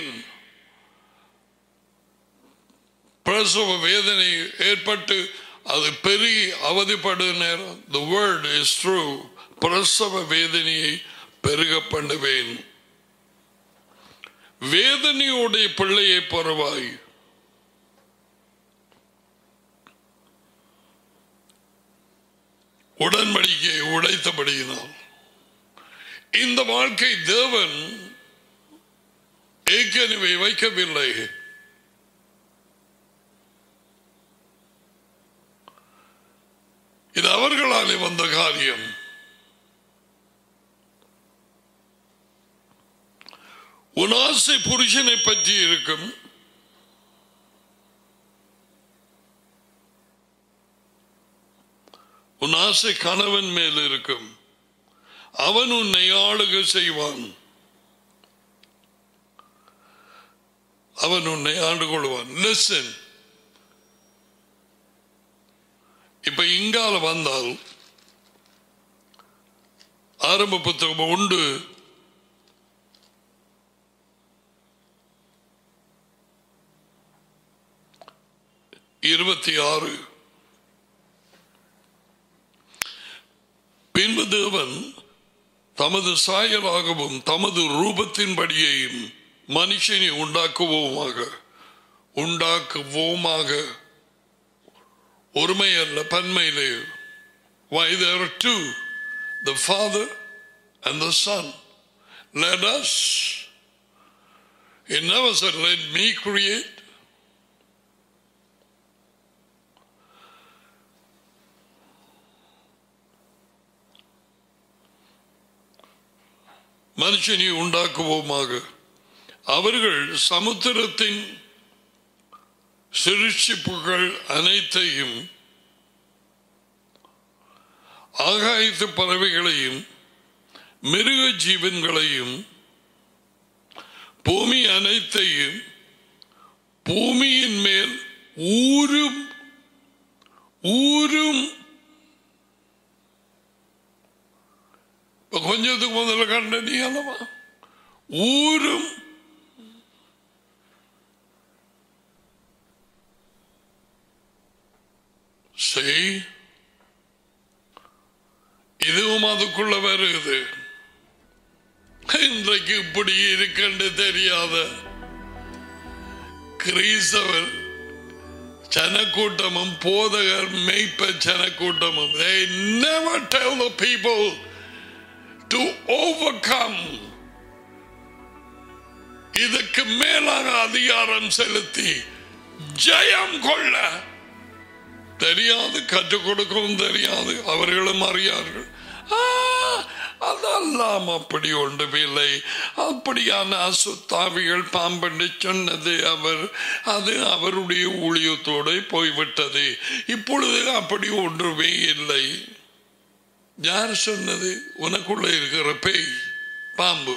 பிரசவ வேதனை ஏற்பட்டு அது பெருகி அவதிப்படும் நேரம் the word is true பிரசவ வேதனையை பெருக பண்ணுவேன் வேதனையோடைய பிள்ளையை பரவாய் உடன்படிக்கையை உடைத்தபடியினால் இந்த வாழ்க்கை தேவன் ஏற்கனவே வைக்கவில்லை இது அவர்களாலே வந்த காரியம் உன் ஆசை புருஷனை பற்றி இருக்கும் உன் ஆசை கணவன் மேல் இருக்கும் அவன் உன்னை ஆளுக செய்வான் அவன் உன்னை ஆண்டு கொள்வான் லிசன் இப்ப இங்கால வந்தால் ஆரம்ப புத்தகம் உண்டு இருபத்தி ஆறு பின்பு தேவன் தமது சாயலாகவும் தமது ரூபத்தின்படியையும் மனுஷனை உண்டாக்குவோமாக உண்டாக்குவோமாக ஒருமை அல்ல பன்மையிலே Why there are two, the Father and the Son. Let us. He never said, let me create. மனுஷனை உண்டாக்குவோமாக அவர்கள் சமுத்திரத்தின் சிருஷிப்புகள் அனைத்தையும் ஆகாயத்து பறவைகளையும் மிருக ஜீவன்களையும் பூமி அனைத்தையும் பூமியின் மேல் ஊரும் ஊரும் இப்ப கொஞ்சத்துக்கு முதல்ல கண்ட நீ அல்லவா ஊரும் செய் இதுவும் அதுக்குள்ள வருது இன்றைக்கு இப்படி இருக்குன்னு தெரியாத கிரீசவர் ஜனக்கூட்டமும் போதகர் மெய்ப்ப ஜனக்கூட்டமும் they never tell the people to overcome இதுக்கு மேலாக அதிகாரம் செலுத்தி ஜெயம் கொள்ள தெரியாது கற்றுக் கொடுக்கவும் தெரியாது அவர்களும் அறியார்கள் ஆ, அதெல்லாம் அப்படி ஒன்றுமில்லை அப்படியான அசுத்தாவிகள் பாம்பண்டு சொன்னது அவர் அது அவருடைய ஊழியத்தோடு போய்விட்டது இப்பொழுது அப்படி ஒன்றுமே இல்லை யார் சொன்னது உனக்குள்ள இருக்கிற பேய் பாம்பு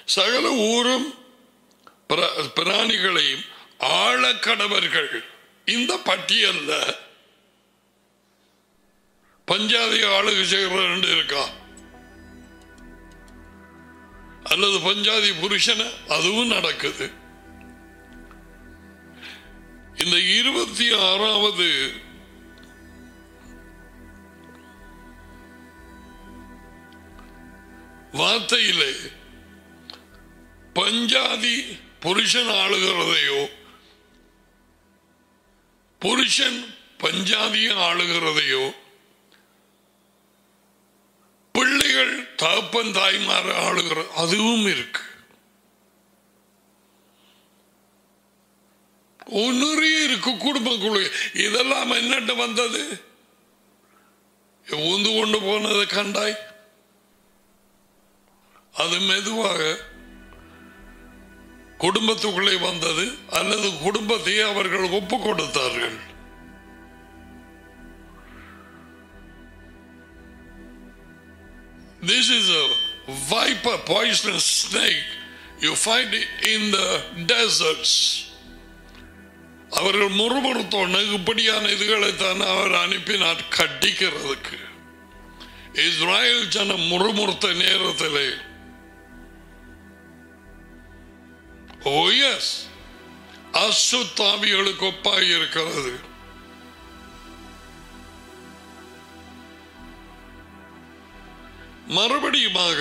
சகல ஊரும் பிர- பிராணிகளையும் ஆழக்கடவர்கள் இந்த பட்டியல்ல பஞ்சாதி ஆளுகை செய்கிறன்னு இருக்கா அல்லது பஞ்சாதி புருஷன அதுவும் நடக்குது இந்த இருபத்தி ஆறாவது வார்த்தையிலே பஞ்சாதி புருஷன் ஆளுகிறதையோ புருஷன் பஞ்சாதியை ஆளுகிறதையோ பிள்ளைகள் தகப்பன் தாய்மார ஆளுகிற அதுவும் இருக்கு நிறைய இருக்கு குடும்பக்குழு இதெல்லாம் என்னட்டு வந்தது ஊந்து கொண்டு போனதை கண்டாய் அது மெதுவாக குடும்பத்துக்குள்ளே வந்தது அல்லது குடும்பத்தையே அவர்கள் ஒப்பு கொடுத்தார்கள் This is a viper poisonous snake. You find it in the deserts. அவர்கள் முறுமுறுத்தோன்னு இப்படியான இதுகளை தான் அவர் அனுப்பினார் கட்டிக்கிறதுக்கு இஸ்ராயல் ஜனம் முறுமுறுத்த நேரத்திலே ஓ எஸ் அசுத்தாவிகளுக்கு ஒப்பாக இருக்கிறது மறுபடியுமாக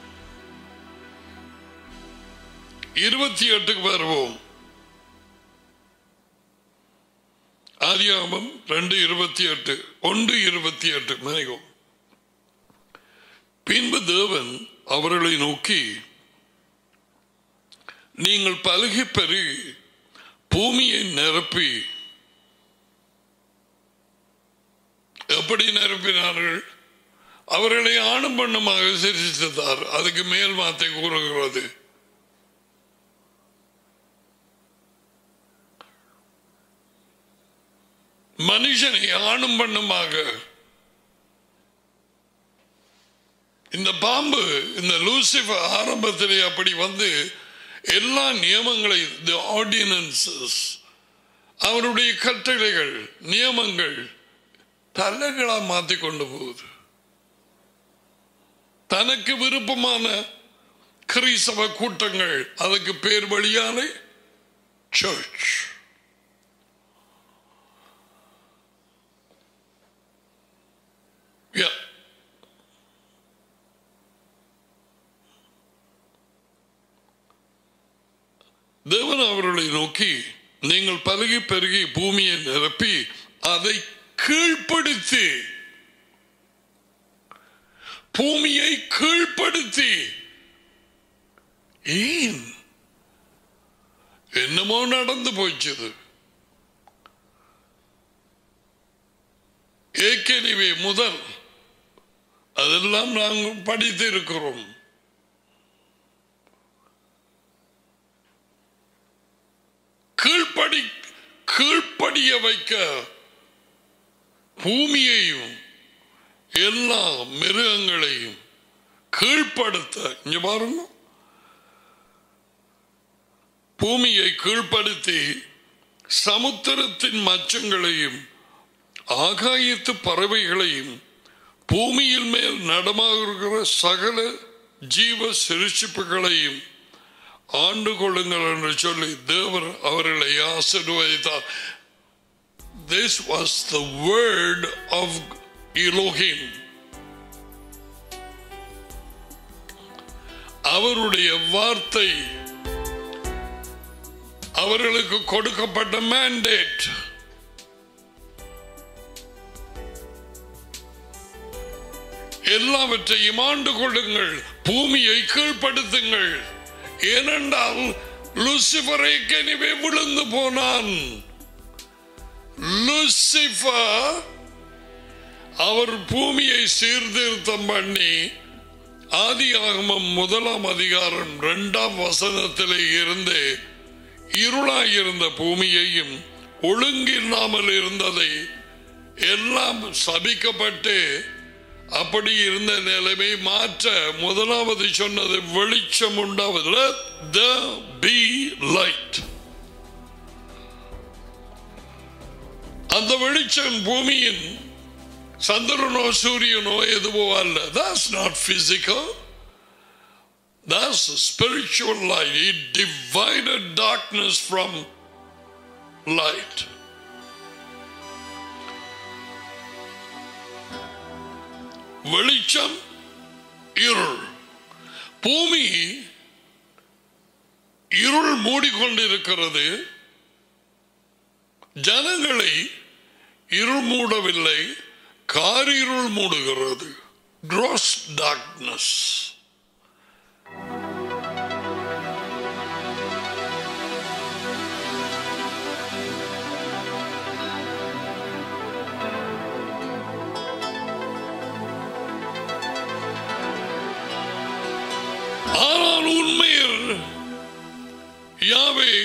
இருபத்தி எட்டுக்கு வருவோம் ஆதியாமம் ரெண்டு இருபத்தி எட்டு ஒன்று இருபத்தி எட்டு மனைவோம் பின்பு தேவன் அவர்களை நோக்கி நீங்கள் பலுகி பெருகி பூமியை நிரப்பி எப்படி நிரப்பினார்கள் அவர்களை ஆணும் பெண்ணுமாக சிரித்தார் அதுக்கு மேல் வார்த்தை கூறுகிறது மனுஷனை ஆணும் பெண்ணுமாக இந்த பாம்பு இந்த லூசிஃபர் ஆரம்பத்திலே அப்படி வந்து எல்லா நியமங்களையும் the ordinances அவருடைய கட்டளைகள் நியமங்கள் தலைகளா மாத்தி கொண்டு போகுது தனக்கு விருப்பமான கிறிஸ்தவ கூட்டங்கள் அதுக்கு பேர் வழியாலே சர்ச் Yeah. தேவன் அவர்களை நோக்கி நீங்கள் பருகி பெருகி பூமியை நிரப்பி அதை கீழ்ப்படுத்தி பூமியை கீழ்ப்படுத்தி ஏன் என்னமோ நடந்து போச்சது ஏற்கனவே முதல் அதெல்லாம் நாங்கள் படித்து இருக்கிறோம் கீழ்ப்படி கீழ்ப்படிய வைக்க பூமியையும் எல்லா மிருகங்களையும் கீழ்ப்படுத்த இங்க பாருங்க பூமியை கீழ்ப்படுத்தி சமுத்திரத்தின் மச்சங்களையும் ஆகாயத்து பறவைகளையும் பூமியில் மேல் நடமாகிற சகல ஜீவ சிரிச்சிப்புகளையும் ஆண்டு கொள்ளுங்கள் என்று சொல்லி தேவர் அவர்களை ஆசிர்வதித்தார் This was the word of Elohim. அவருடைய வார்த்தை அவர்களுக்கு கொடுக்கப்பட்ட மேண்டேட் எல்லாவற்றையும் ஆண்டு கொள்ளுங்கள் பூமியை கீழ்ப்படுத்துங்கள் ஏனென்றால் லூசிபரை கனிவே விழுந்து போனான் லூசிபர் அவர் பூமியை சீர்திருத்தம் பண்ணி ஆதி ஆகமம் முதலாம் அதிகாரம் இரண்டாம் வசனத்திலே இருந்து இருளாயிருந்த பூமியையும் ஒழுங்கில்லாமல் இருந்ததை எல்லாம் சபிக்கப்பட்டு அப்படி இருந்த நிலைமை மாற்ற முதலாவது சொன்னது வெளிச்சம் உண்டாவதில் த பி லைட் அந்த வெளிச்சம் பூமியின் சந்திரனோ சூரியனோ எதுவோ அல்ல that's not physical that's a spiritual light it divided darkness from light வெளிச்சம் இருள் பூமி இருள் மூடிக்கொண்டிருக்கிறது ஜனங்களை இருள் மூடவில்லை காரிருள் மூடுகிறது gross darkness ஆனால் உண்மையில் யாவே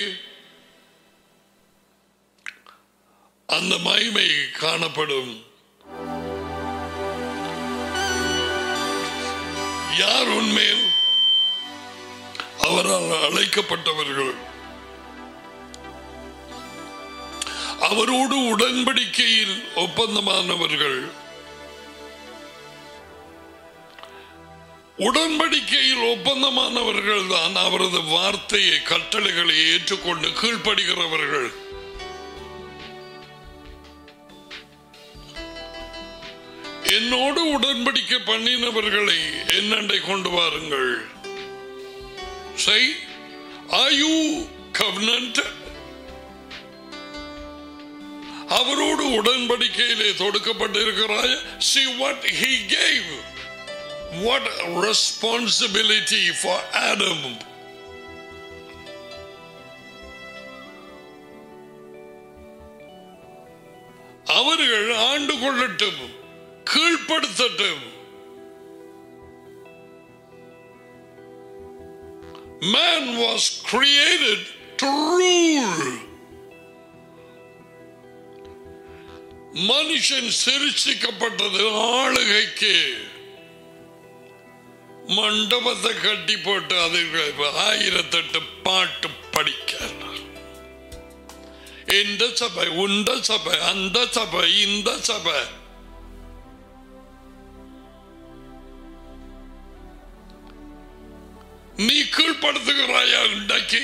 அந்த மகிமை காணப்படும் யார் உண்மையில் அவரால் அழைக்கப்பட்டவர்கள் அவரோடு உடன்படிக்கையில் ஒப்பந்தமானவர்கள் உடன்படிக்கையில் ஒப்பந்தமானவர்கள் தான் அவரது வார்த்தையை கட்டளைகளை ஏற்றுக்கொண்டு கீழ்ப்படுகிறவர்கள் என்னோடு உடன்படிக்கை பண்ணினவர்களை என்னண்டை கொண்டு வாருங்கள் Say, are you covenanted? அவரோடு உடன்படிக்கையிலே தொடுக்கப்பட்டிருக்கிறாய் see what he gave what a responsibility for Adam அவர்கள் ஆண்டு கொள்ளட்டும் கீழ்ப்படுத்தட்டும் Man was created to rule. மனுஷன் சிருஷ்டிக்கப்பட்டது ஆளுகைக்கு மண்டபத்தை கட்டி போட்டு அதில் ஆயிரத்தெட்டு பாட்டு படிக்க இந்த சபை உந்த சபை அந்த சபை இந்த சபை நீ கீழ்படுத்துகிறாயா இன்றைக்கு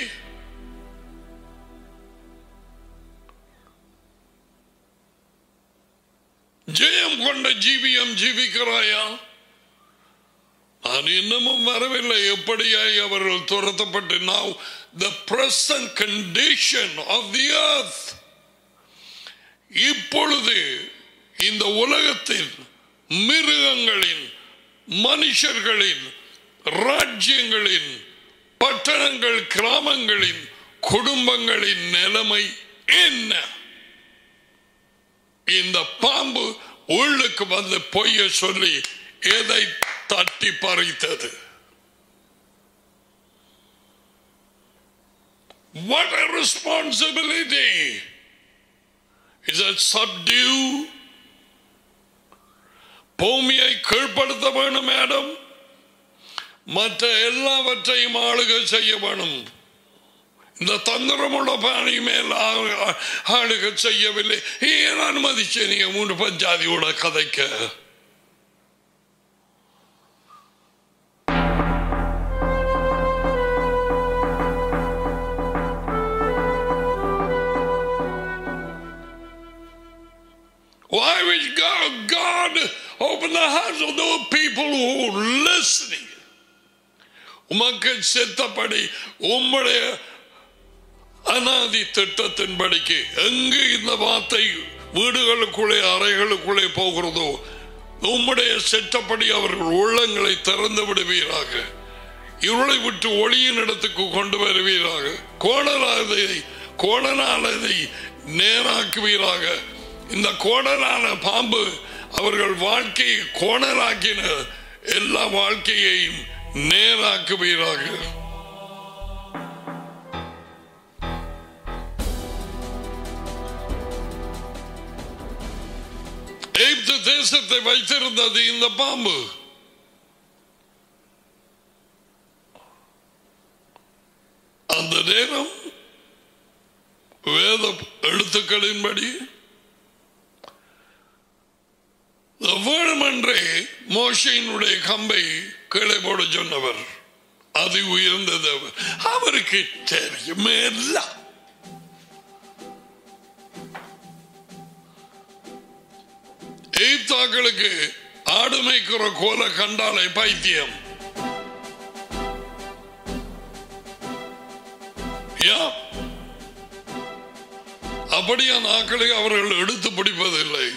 ஜெயம் கொண்ட ஜீவியம் ஜீவிக்கிறாயா நான் இன்னமும் வரவில்லை எப்படியாய் அவர்கள் துரத்தப்பட்டு now the present condition of the earth இப்பொழுது இந்த உலகத்தில் மிருகங்களின் மனுஷர்களின் ராஜ்யங்களின் பட்டணங்கள் கிராமங்களின் குடும்பங்களின் நிலைமை என்ன இந்த பாம்பு உள்ளுக்கு வந்து பொய்ய சொல்லி எதை தட்டி பறித்தது What a responsibility! Is it subdue? பூமியை கீழ்ப்படுத்த வேணும் மேடம் மற்ற எல்லாவற்றையும் ஆளுகை செய்ய வேணும் இந்த தந்திரமுள்ள பாணி மேல் ஆ- ஆளுகை செய்யவில்லை ஏன் அனுமதிச்ச நீங்க மூன்று பஞ்சாதியோட கதைக்க Why would God, God open the hearts of those people who are listening? உமக்கு செத்தபடி உம்முடைய அனாதி திட்டத்தின்படிக்கு எங்கு இந்த வார்த்தை வீடுகளுக்குள்ளே அறைகளுக்குள்ளே போகிறதோ உம்முடைய செட்டப்படி அவர்கள் உள்ளங்களை திறந்து விடுவீராக இருளை விட்டு ஒளியின் இடத்துக்கு கொண்டு வருவீராக கோணலாதை கோணனானதை நேராக்குவீராக இந்த கோணலான பாம்பு அவர்கள் வாழ்க்கையை கோணலாக்கின எல்லா வாழ்க்கையையும் நேராக்குவீராக எகிப்து தேச தேசத்தை வைத்திருந்தது இந்த பாம்பு அந்த நேரம் வேத எழுத்துக்களின்படி வேணுமென்றே மோசையினுடைய கம்பை கீழே போட சொன்னவர் அது உயர்ந்தது அவர் அவருக்கு தெரியுமே எல்லாம் எய்த்தாக்களுக்கு ஆடு மேய்க்கிற கோல கண்டாலே பைத்தியம் யா அப்படியான ஆக்களை அவர்கள் எடுத்து பிடிப்பதில்லை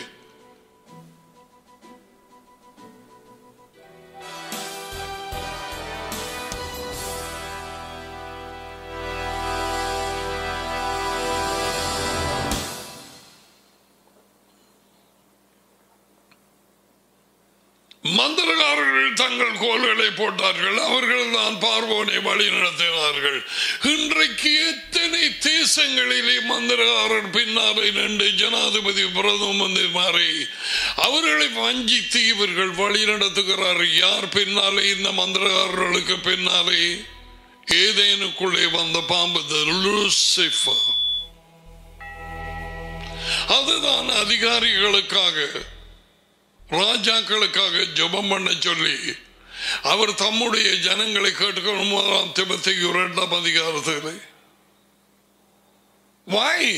மந்திரகாரர்கள் தங்கள் கோல்களை போட்டார்கள் அவர்கள் தான் பார்வோனை வழி நடத்தினார்கள் இன்றைக்கு எத்தனை தேசங்களிலே மந்திரகாரர் பின்னாலே நின்று ஜனாதிபதி பிரதம மந்திரி மாறி அவர்களை வஞ்சித்து இவர்கள் வழி நடத்துகிறார் யார் பின்னாலே இந்த மந்திரகாரர்களுக்கு பின்னாலே ஏதேனுக்குள்ளே வந்த பாம்பு லூசிஃபர் அதுதான் அதிகாரிகளுக்காக ராஜாக்களுக்காக ஜெபம் பண்ண சொல்லி அவர் தம்முடைய ஜனங்களை கேட்டுக்கணும் முதலாம் திபத்தி இரண்டாம் அதிகாரத்தில் வாய்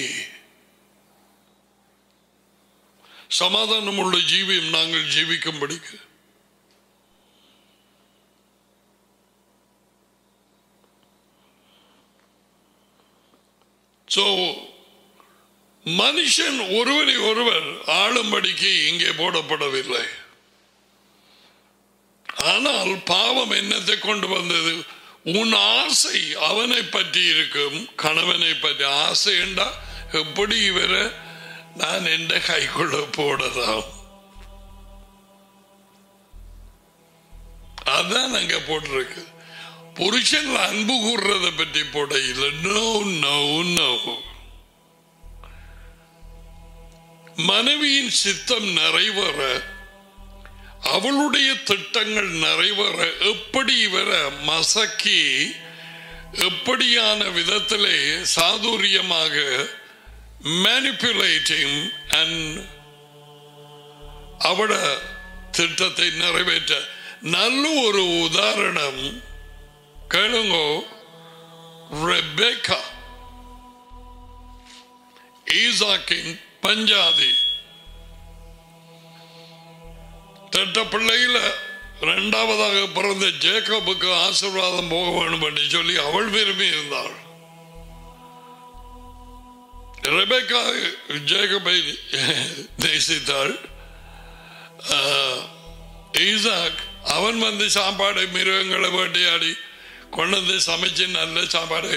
சமாதானம் உள்ள ஜீவியம் நாங்கள் ஜீவிக்கும்படிக்கு So, மனுஷன் ஒருவரை ஒருவர் ஆளும்படிக்கு இங்கே போடப்படவில்லை ஆனால் பாவம் என்னத்தை கொண்டு வந்தது உன் ஆசை அவனை பற்றி இருக்கும் கணவனை பற்றி ஆசை என்றா எப்படி இவரை நான் எந்த கைக்குள்ள போடலாம் அதான் அங்க போட்டிருக்கு புருஷன் அன்பு கூறுறதை பற்றி போட இல்லை நோ நோ நோ மனைவியின் சித்தம் நிறைவேற அவளுடைய திட்டங்கள் நிறைவேற எப்படி இவர மசக்கி எப்படியான விதத்திலே சாதுரியமாக மேனிப்புலேட்டிங் அண்ட் அவட திட்டத்தை நிறைவேற்ற நல்ல ஒரு உதாரணம் கேளுங்கோ ரெபேக்கா ஈசாக்கின் பஞ்சாதி திட்ட பிள்ளையில இரண்டாவதாக பிறந்த ஜேக்கபுக்கு ஆசீர்வாதம் போக வேண்டும் என்று சொல்லி அவள் விரும்பி இருந்தாள் ரெபேக்கா ஜேக்கபை நேசித்தாள் ஈசாக் அவன் வந்து சாப்பாடு மிருகங்களை வேட்டையாடி கொண்டு வந்து சமைச்சு நல்ல சாப்பாடு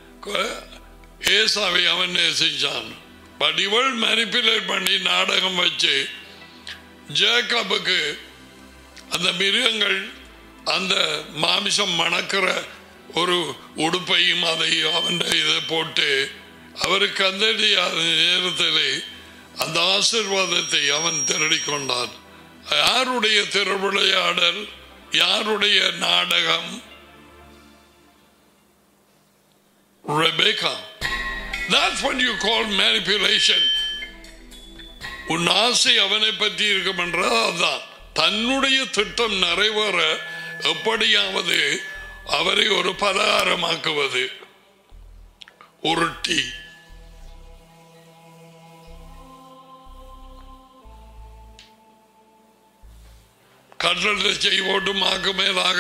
ஏசாவை அவன் நேசிச்சான் பட் இவள் மேனிப்புலேட் பண்ணி நாடகம் வச்சு ஜேக்கபுக்கு அந்த மிருகங்கள் அந்த மாமிசம் மணக்கிற ஒரு உடுப்பையும் அதை அவன் இதை போட்டு அவருக்கு அந்த நேரத்தில் அந்த ஆசிர்வாதத்தை அவன் திருடி கொண்டான் யாருடைய திருவிளையாடல் யாருடைய நாடகம் Rebecca. That's what you call manipulation. உன் ஆசை அவனை பற்றி இருக்கும் என்றால் அதுதான் தன்னுடைய திட்டம் நிறைவேற எப்படியாவது அவரை ஒரு பலகாரமாக்குவது உருட்டி கடல் செய்வோட்டு மாக்கு மேலாக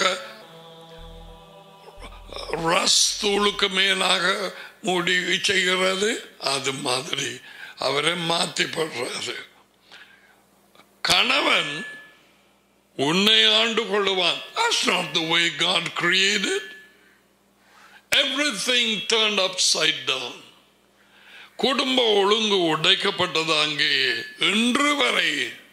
ரஸ் தூளுக்கு மேலாக மூடி செய்கிறது அது மாதிரி அவரை மாத்தி போடுறாரு கணவன் உன்னை ஆண்டு கொள்ளுவான் That's not the way God created. Everything turned upside down. குடும்ப ஒழுங்கு உடைக்கப்பட்டது அங்கேயே இன்று வரை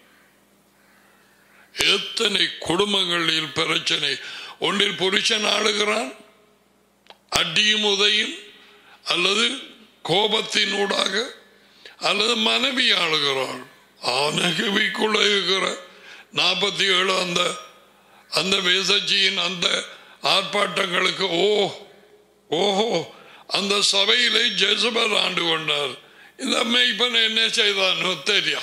எத்தனை குடும்பங்களில் பிரச்சனை ஒன்றில் புருஷன் ஆளுகிறான் அடியும் உதையும் அல்லது கோபத்தினூடாக அல்லது மனைவி ஆளுகிறாள் ஆனகவிக்குள்ள இருக்கிற நாற்பத்தி ஏழு அந்த அந்த வேசச்சியின் அந்த ஆர்ப்பாட்டங்களுக்கு ஓ ஓஹோ அந்த சபையிலே ஜெசபர் ஆண்டு கொண்டார் இந்த மெய்ப்பன் என்ன செய்தானோ தெரியா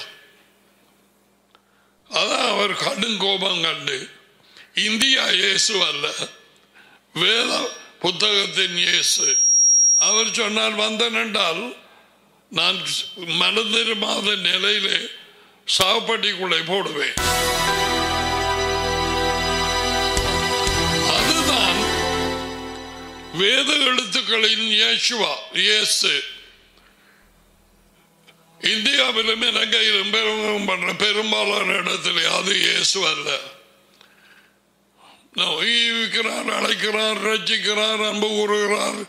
அதான் அவர் கடும் கோபம் கண்டு இந்தியா இயேசு அல்ல வேத புத்தகத்தின் இயேசு அவர் சொன்னார் வந்தன் என்றால் நான் மனதிருமாத நிலையிலே சாப்பட்டிக்குள்ளே போடுவேன் அதுதான் வேத எழுத்துக்களின் இயேசுவா இயேசு இந்தியாவிலும் இலங்கையிலும் பெருமம் பண்ற பெரும்பாலான இடத்துல அது இயேசு அல்ல ஈவிக்கிறார் அழைக்கிறார் ரசிக்கிறார் அன்பு கூறுகிறார்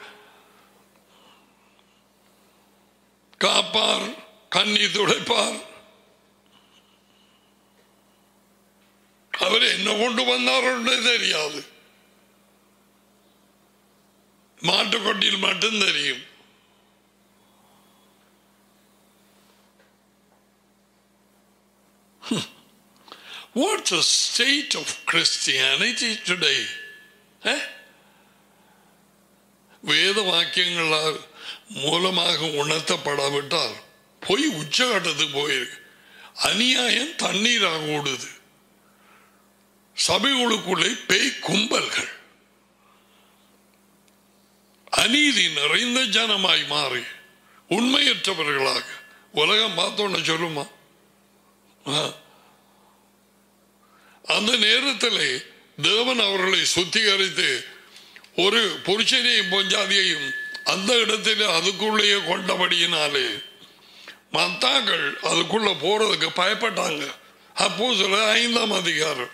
காப்பார் கண்ணி துடைப்பார் அவர் என்ன கொண்டு வந்தார் தெரியாது மாட்டுக்கொட்டியில் மட்டும் தெரியும் What's the state of Christianity today? Eh? வேத வாக்கியங்களால் மூலமாக உணர்த்தப்படாவிட்டால் பொய் உச்சகட்டத்துக்கு போயிருக்கு அநியாயம் தண்ணீராக ஓடுது சபைகளுக்குள்ளே பேய் கும்பல்கள் அநீதி நிறைந்த ஜனமாய் மாறி உண்மையற்றவர்களாக உலகம் பார்த்தோன்னு சொல்லுமா அந்த நேரத்தில் தேவன் அவர்களை சுத்திகரித்து ஒரு புருஷனையும் பொஞ்சாதியையும் அந்த இடத்தில் அதுக்குள்ளேயே கொண்டபடியினாலே மத்தாக்கள் அதுக்குள்ள போறதுக்கு பயப்பட்டாங்க அப்போ சில ஐந்தாம் அதிகாரம்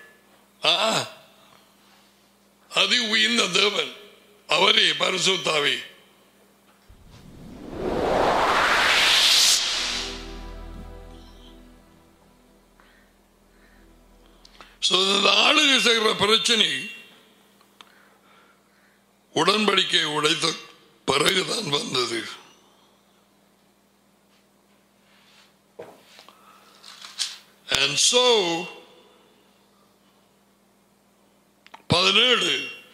அது உயிர்ந்த தேவன் அவரே பரிசுத்தாவி ஆளுகை செய்கிற பிரச்சனை உடன்படிக்கை உடைத்த பிறகுதான் வந்தது And so, பதினேழு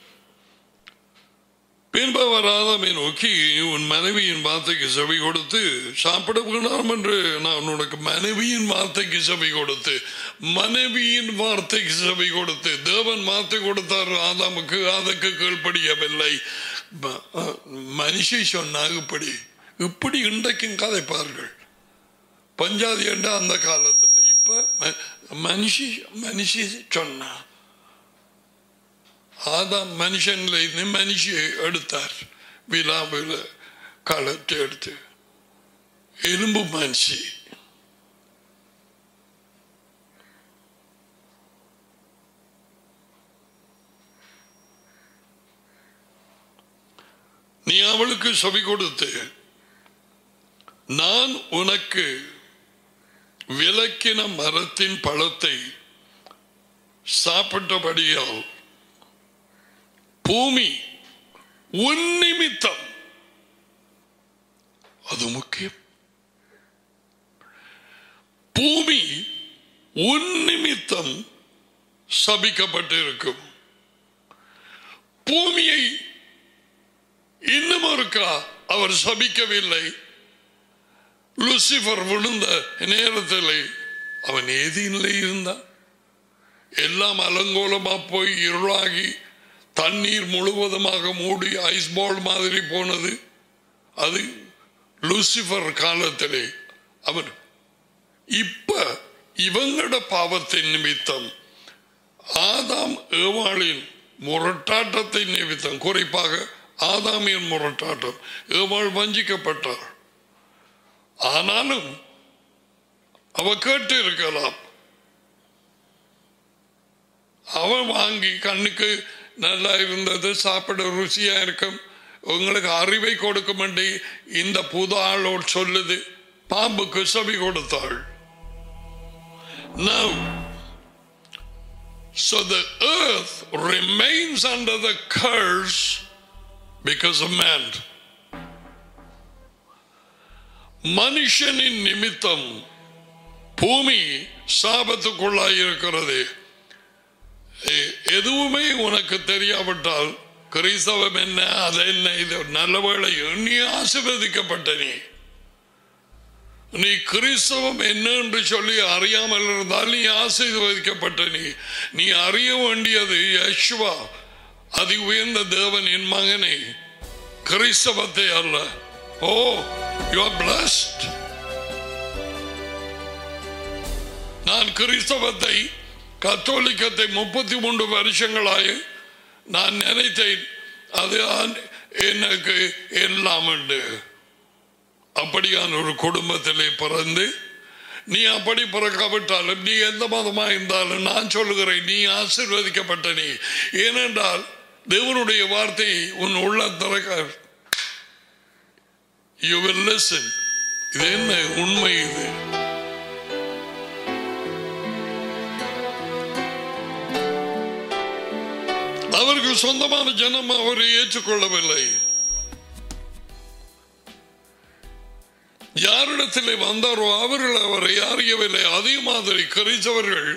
பின்பு வராதமை நோக்கி உன் மனைவியின் வார்த்தைக்கு செவி கொடுத்து சாப்பிட வேண்டாம் என்று நான் உனக்கு மனைவியின் வார்த்தைக்கு செவி கொடுத்து மனைவியின் வார்த்தைக்கு செவி கொடுத்து தேவன் வார்த்தை கொடுத்தார் ஆதாமுக்கு அதற்கு கீழ்ப்படியவில்லை மனுஷி சொன்னாங்க இப்படி இப்படி இன்றைக்கும் கதைப்பார்கள் பஞ்சாதி என்ற அந்த காலத்தில் இப்ப மனுஷி மனுஷி சொன்னா ஆதாம் மனுஷன்ல இருந்து மனுஷியை எடுத்தார் விழாவில் களத்தை எடுத்து எலும்பு மனுஷி நீ அவளுக்கு செவி கொடுத்து நான் உனக்கு விளக்கின மரத்தின் பழத்தை சாப்பிட்டபடியால் பூமி உன் நிமித்தம் அது முக்கியம் பூமி உன் நிமித்தம் சபிக்கப்பட்டிருக்கும் பூமியை இன்னும் இருக்கா அவர் சபிக்கவில்லை லூசிபர் விழுந்த நேரத்தில் அவன் ஏதியிலே இருந்தான் எல்லாம் அலங்கோலமா போய் இருளாகி தண்ணீர் முழுவதுமாக மூடி ஐஸ் பால் மாதிரி போனது அது லூசிபர் காலத்திலே அவர் இப்ப இவங்களோட பாவத்தின் நிமித்தம் ஆதாம் ஏவாளின் முரட்டாட்டத்தின் நிமித்தம் குறிப்பாக ஆதாமியின் முரட்டாட்டம் ஏவாள் வஞ்சிக்கப்பட்டார் ஆனாலும் அவ கேட்டு இருக்கலாம் அவன் வாங்கி கண்ணுக்கு நல்லா இருந்தது சாப்பிட ருசியா இருக்கும் உங்களுக்கு அறிவை கொடுக்கும் இந்த புது ஆளோடு சொல்லுது பாம்புக்கு செவி கொடுத்தாள் Now, so the earth remains under the curse because of man. மனுஷனின் நிமித்தம் பூமி சாபத்துக்குள்ளாய் இருக்கிறது எ- எதுவுமே உனக்கு தெரியாவிட்டால் கிறிஸ்தவம் என்ன அது என்ன இது நல்ல வேளை நீ ஆசீர்வதிக்கப்பட்ட நீ நீ கிறிஸ்தவம் என்ன என்று சொல்லி அறியாமல் இருந்தால் நீ ஆசீர்வதிக்கப்பட்ட நீ நீ அறிய வேண்டியது யஷ்வா அதி உயர்ந்த தேவனின் மகனை கிறிஸ்தவத்தை அல்ல ஓ யூ ஆர் பிளஸ்ட் நான் கிறிஸ்தவத்தை கத்தோலிக்கத்தை முப்பத்தி மூன்று வருஷங்களாய நான் நினைத்தேன் அது ஆன்- எனக்கு எல்லாம் உண்டு அப்படியான ஒரு குடும்பத்திலே பிறந்து நீ அப்படி பிறக்காவிட்டாலும் நீ எந்த மதமா இருந்தாலும் நான் சொல்லுகிறேன் நீ ஆசீர்வதிக்கப்பட்ட நீ ஏனென்றால் தேவனுடைய வார்த்தை உன் உள்ள திறக்க யூ வில் லிசன் இது என்ன உண்மை இது அவருக்கு சொந்தமான ஜனம் அவரை ஏற்றுக்கொள்ளவில்லை யாரிடத்திலே வந்தாரோ அவர்கள் அவரை அறியவில்லை அதே மாதிரி கிறிஸ்தவர்கள்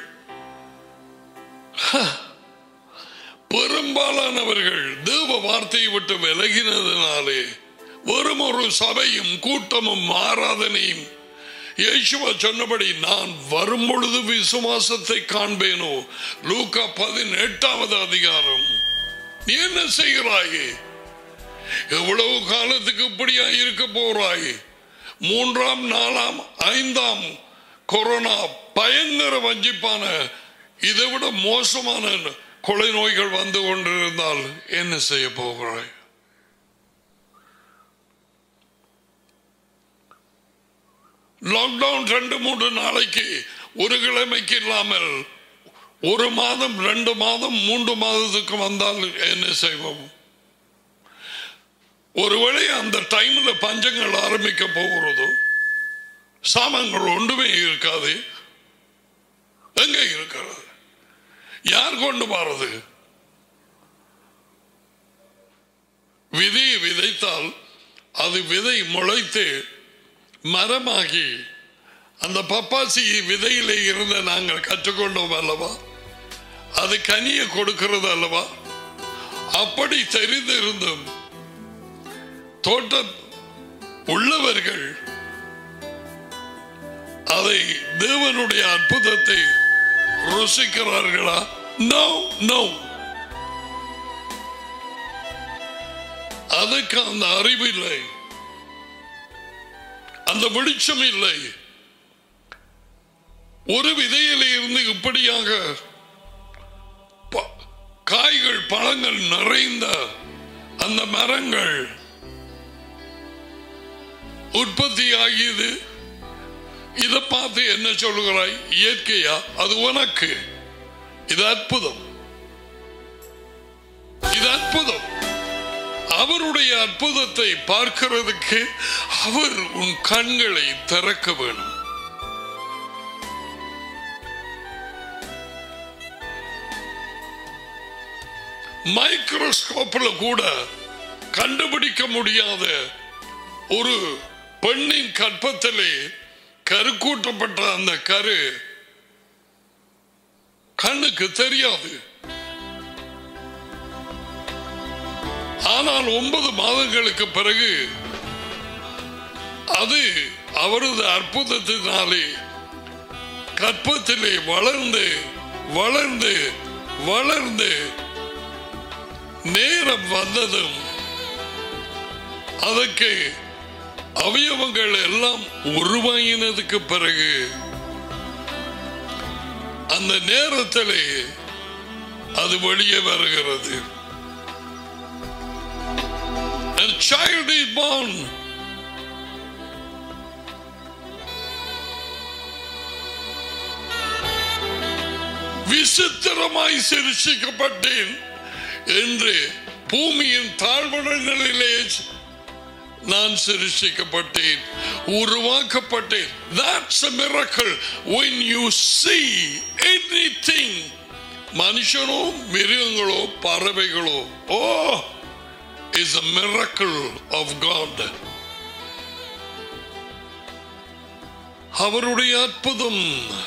பெரும்பாலானவர்கள் தேவ வார்த்தையை விட்டு விலகினதினாலே வெறும் ஒரு சபையும் கூட்டமும் ஆராதனையும் இயேசுவா சொன்னபடி நான் வரும் பொழுது விசுவாசத்தை காண்பேனோ லூக்கா பதினெட்டாவது அதிகாரம் நீ என்ன செய்கிறாயே எவ்வளவு காலத்துக்கு இப்படியா இருக்க போறாய் மூன்றாம் நாலாம் ஐந்தாம் கொரோனா பயங்கர வஞ்சிப்பான இதை விட மோசமான கொலை நோய்கள் வந்து கொண்டிருந்தால் என்ன செய்ய போகிறாய் லாக்டவுன் ரெண்டு மூன்று நாளைக்கு ஒரு கிழமைக்கு இல்லாமல் ஒரு மாதம் ரெண்டு மாதம் மூன்று மாதத்துக்கு வந்தால் என்ன செய்வோம் ஒருவேளை அந்த டைம்ல பஞ்சங்கள் ஆரம்பிக்க போகிறதோ சாமான்கள் ஒன்றுமே இருக்காது எங்க இருக்கிறது யார் கொண்டு போறது விதையை விதைத்தால் அது விதை முளைத்து மரமாகி அந்த பப்பாசி விதையிலே இருந்த நாங்கள் கற்றுக்கொண்டோம் அல்லவா அது கனியை கொடுக்கிறது அல்லவா அப்படி தெரிந்திருந்தும் தோட்டம் உள்ளவர்கள் அதை தேவனுடைய அற்புதத்தை ருசிக்கிறார்களா நோ நோ அதுக்கு அந்த அறிவு இல்லை அந்த வெளிச்சம் இல்லை ஒரு விதையில இருந்து இப்படியாக ப- காய்கள் பழங்கள் நிறைந்த அந்த மரங்கள் உற்பத்தி ஆகியது இதை பார்த்து என்ன சொல்லுகிறாய் இயற்கையா அது உனக்கு இது அற்புதம் இது அற்புதம் அவருடைய அற்புதத்தை பார்க்கிறதுக்கு அவர் உன் கண்களை திறக்க வேணும் மைக்ரோஸ்கோப்ல கூட கண்டுபிடிக்க முடியாத ஒரு பெண்ணின் கற்பத்திலே கருக்கூட்டப்பட்ட அந்த கரு கண்ணுக்கு தெரியாது ஆனால் ஒன்பது மாதங்களுக்கு பிறகு அது அவரது அற்புதத்தினாலே கற்பத்திலே வளர்ந்து வளர்ந்து வளர்ந்து நேரம் வந்ததும் அதற்கு அவயவங்கள் எல்லாம் உருவாகினதுக்கு பிறகு அந்த நேரத்திலே அது வெளியே வருகிறது A child is born. விசித்திரமாய் சிருஷிக்கப்பட்டேன் என்று பூமியின் தாழ்வடங்களிலே நான் சிருஷிக்கப்பட்டேன் உருவாக்கப்பட்டேன் that's a miracle when you see anything மனுஷனோ மிருகங்களோ பறவைகளோ O is a miracle of God அவருடைய அற்புதம்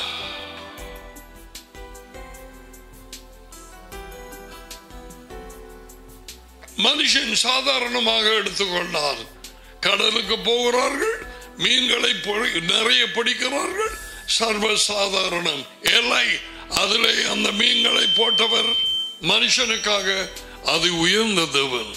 மனுஷன் சாதாரணமாக எடுத்துக்கொண்டார் கடலுக்கு போகிறார்கள் மீன்களை பொழி- நிறைய பிடிக்கிறார்கள் சர்வ சாதாரணம் எல்லை அதிலே அந்த மீன்களை போட்டவர் மனுஷனுக்காக அது உயர்ந்த தேவன்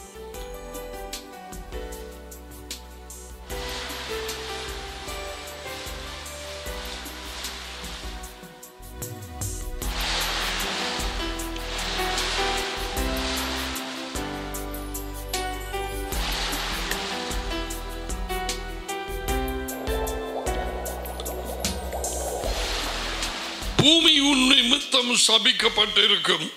பூமி உன் நிமித்தம் சபிக்கப்பட்டிருக்கும்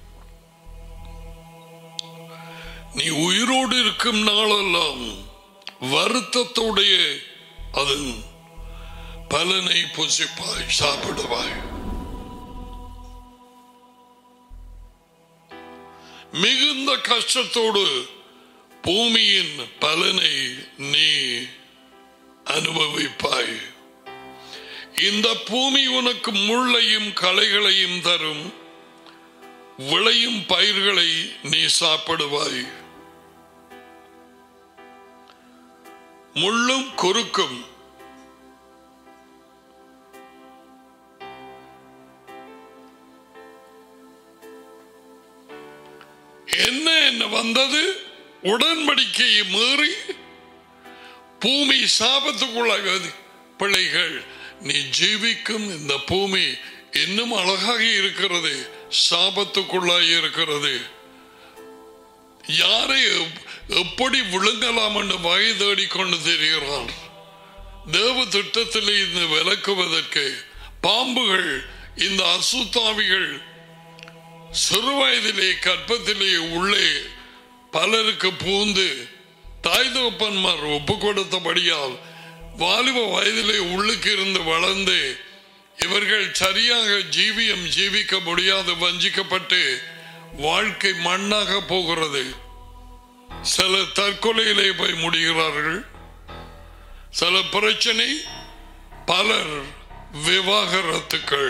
நீ உயிரோடு இருக்கும் நாளெல்லாம் வருத்தத்தோடைய அதன் பலனை புசிப்பாய் சாப்பிடுவாய் மிகுந்த கஷ்டத்தோடு பூமியின் பலனை நீ அனுபவிப்பாய் இந்த பூமி உனக்கு முள்ளையும் களைகளையும் தரும் விளையும் பயிர்களை நீ சாப்பிடுவாய் முள்ளும் குறுக்கும் என்ன என்ன வந்தது உடன்படிக்கையை மீறி பூமி சாபத்துக்குள்ளாகிறது பிள்ளைகள் நீ ஜீவிக்கும் இந்த பூமி இன்னும் அழகாக இருக்கிறது சாபத்துக்குள்ளாய் இருக்கிறது யாரை எப்- எப்படி விழுங்கலாம் என்று வகை தேடிக்கொண்டு தெரிகிறான் தேவ திட்டத்தில் இருந்து விலக்குவதற்கு பாம்புகள் இந்த அசுத்தாவிகள் சிறுவயதிலே கற்பத்திலே உள்ளே பலருக்கு பூந்து தாய் தகப்பன்மார் ஒப்பு கொடுத்தபடியால் வாலிப வயதிலே உள்ளுக்கு இருந்து வளர்ந்து இவர்கள் சரியாக ஜீவியம் ஜீவிக்க முடியாது வஞ்சிக்கப்பட்டு வாழ்க்கை மண்ணாக போகிறது சில தற்கொலையிலே போய் முடிகிறார்கள் சில பிரச்சனை பலர் விவாகரத்துக்கள்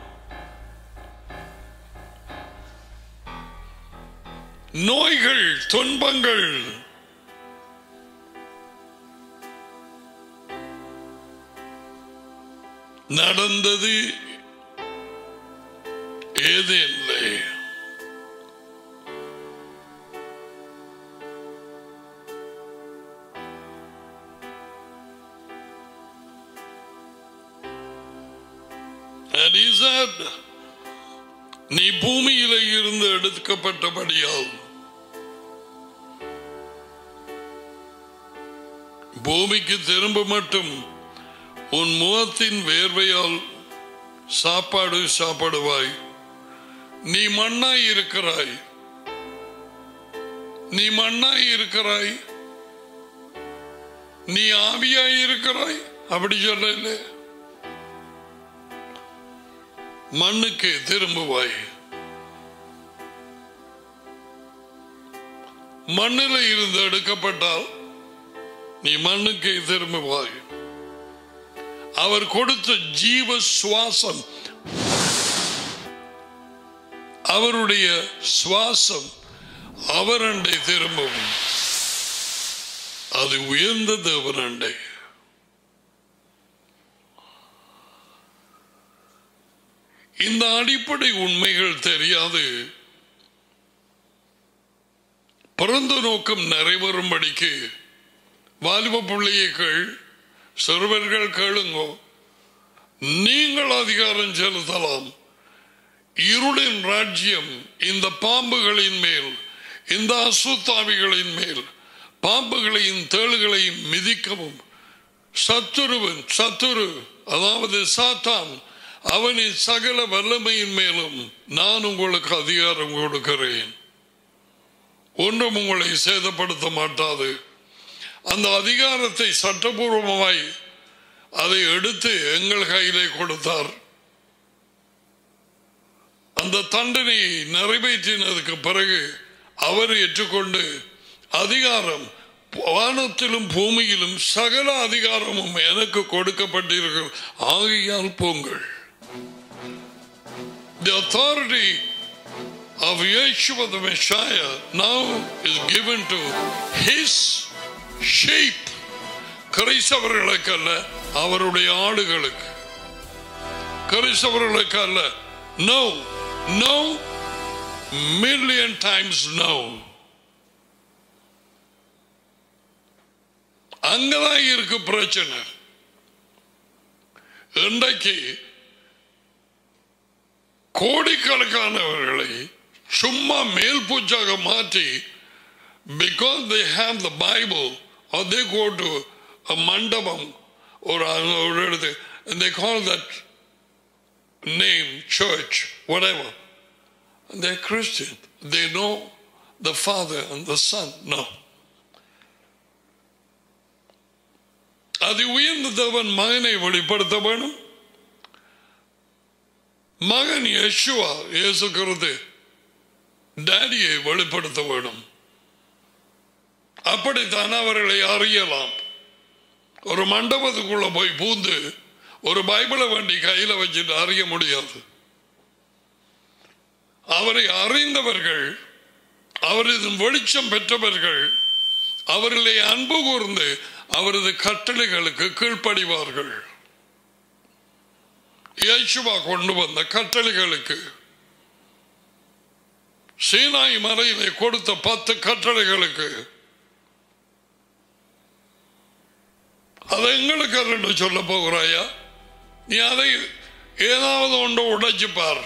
நோய்கள் துன்பங்கள் நடந்தது ஏது இல்லை And he said, நீ பூமியில இருந்து எடுக்கப்பட்டபடியால் பூமிக்கு திரும்ப மட்டும் உன் முகத்தின் வேர்வையால் சாப்பாடு சாப்பிடுவாய் நீ மண்ணாய் இருக்கிறாய் நீ மண்ணாய் இருக்கிறாய் நீ ஆவியாய் இருக்கிறாய் அப்படி சொல்லல மண்ணுக்கு திரும்புவாய் மண்ணில் இருந்து எடுக்கப்பட்டால் நீ மண்ணுக்கு திரும்புவாய் அவர் கொடுத்த ஜீவ சுவாசம் அவருடைய சுவாசம் அவரண்டை திரும்பும் அது உயர்ந்த தேவனண்டை இந்த அடிப்படை உண்மைகள் தெரியாது பிறந்த நோக்கம் நிறைவேறும்படிக்கு வாலிப பிள்ளைகள் சிறுவர்கள் கேளுங்கோ நீங்கள் அதிகாரம் செலுத்தலாம் இருளின் ராஜ்யம் இந்த பாம்புகளின் மேல் இந்த அசுத்தாவிகளின் மேல் பாம்புகளையும் தேளுகளையும் மிதிக்கவும் சத்துருவன் சத்துரு அதாவது சாத்தான் அவனின் சகல வல்லமையின் மேலும் நான் உங்களுக்கு அதிகாரம் கொடுக்கிறேன் ஒன்றும் உங்களை சேதப்படுத்த மாட்டாது அந்த அதிகாரத்தை சட்டபூர்வமாய் அதை எடுத்து எங்கள் கையிலே கொடுத்தார் அந்த தண்டனையை நிறைவேற்றினதுக்கு பிறகு அவர் ஏற்றுக்கொண்டு அதிகாரம் வானத்திலும் பூமியிலும் சகல அதிகாரமும் எனக்கு கொடுக்கப்பட்டிருக்கிறது ஆகையால் போங்கள் The authority of Yeshua the Messiah now is given to his sheep. கிறிஸ்தவர்களுக்கு அல்ல அவருடைய ஆடுகளுக்கு கிறிஸ்தவர்களுக்கு அல்ல no no million times no அங்கதான் இருக்கு பிரச்சனை இன்றைக்கு கோடிக்கணக்கானவர்களை சும்மா மேல் பூச்சாக மாற்றி because they have the Bible or they go to a மண்டபம் ஒரு ஒரு இடத்து and they call that name church whatever and they're Christian they know the father and the son no அது உயர்ந்த தேவன் மகனை வெளிப்படுத்த வேணும் மகன் யேசுவா இயேசுக்கிறது டேடியை வெளிப்படுத்த வேணும் அப்படித்தான் அவர்களை அறியலாம் ஒரு மண்டபத்துக்குள்ள போய் பூந்து ஒரு பைபிளை வண்டி கையில வச்சுட்டு அறிய முடியாது அவரை அறிந்தவர்கள் அவரது வெளிச்சம் பெற்றவர்கள் அவர்களை அன்பு கூர்ந்து அவரது கட்டளைகளுக்கு கீழ்ப்படிவார்கள் இயேசுவா கொண்டு வந்த கட்டளைகளுக்கு சீனாய் மலையிலே கொடுத்த பத்து கட்டளைகளுக்கு அதை எங்களுக்கு அல்ல சொல்ல போகிறாயா நீ அதை ஏதாவது ஒன்று உடைச்சு பார்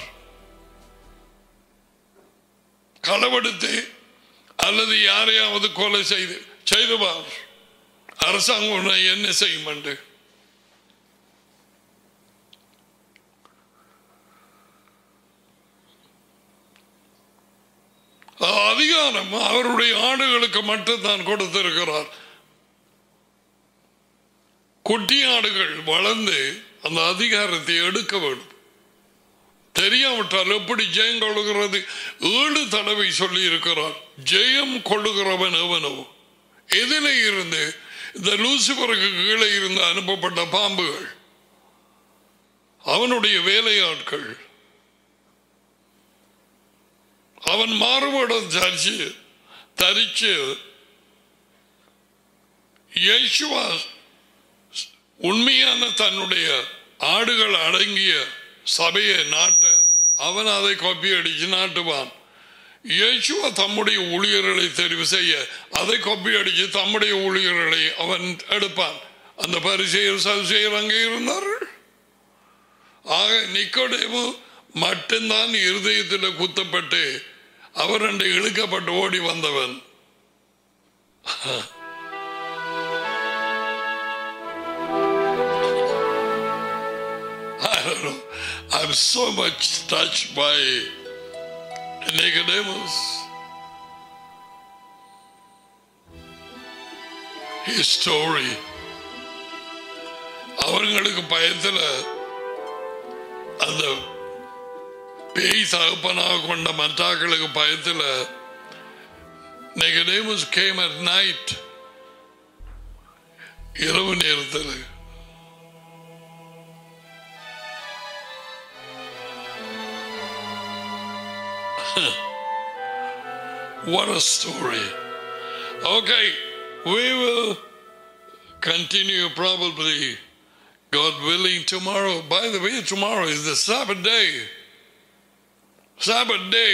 களவெடுத்து அல்லது யாரையாவது கொலை செய்து செய்து பார் அரசாங்கம் உன்னை என்ன செய்யும் என்று அதிகாரம் அவருடைய ஆடுகளுக்கு மட்டும்தான் கொடுத்திருக்கிறார் குட்டி ஆடுகள் வளர்ந்து அந்த அதிகாரத்தை எடுக்க வேண்டும் தெரியாவிட்டால் எப்படி ஜெயம் கொள்ளுகிறது ஏழு தடவை சொல்லி இருக்கிறார் ஜெயம் கொள்ளுகிறவன் எவனோ எதிலே இருந்து இந்த லூசிபருக்கு கீழே இருந்து அனுப்பப்பட்ட பாம்புகள் அவனுடைய வேலையாட்கள் அவன் மாறுபடம் தரிச்சு தரிச்சு யேசுவா உண்மையான தன்னுடைய ஆடுகள் அடங்கிய சபையை நாட்ட அவன் அதை கொப்பி அடிச்சு நாட்டுவான் இயேசுவா தம்முடைய ஊழியர்களை தெரிவு செய்ய அதை கொப்பி அடிச்சு தம்முடைய ஊழியர்களை அவன் எடுப்பான் அந்த பரிசெயர் சதுசெயர் அங்கே இருந்தார்கள் ஆக நிக்கோடேமு மட்டும்தான் இருதயத்தில் குத்தப்பட்டு அவர் ரெண்டு இழுக்கப்பட்டு ஓடி வந்தவன் I don't know. I'm so much touched by Nicodemus. His story. அவங்களுக்கு பயத்தில் அந்த பேய் தகப்பனாக கொண்ட மற்றாக்களுக்கு பயத்தில் Nicodemus came at night இரவு நேரத்தில் What a story. Okay, we will continue probably, God willing, tomorrow. By the way, tomorrow is the Sabbath day. Sabbath day.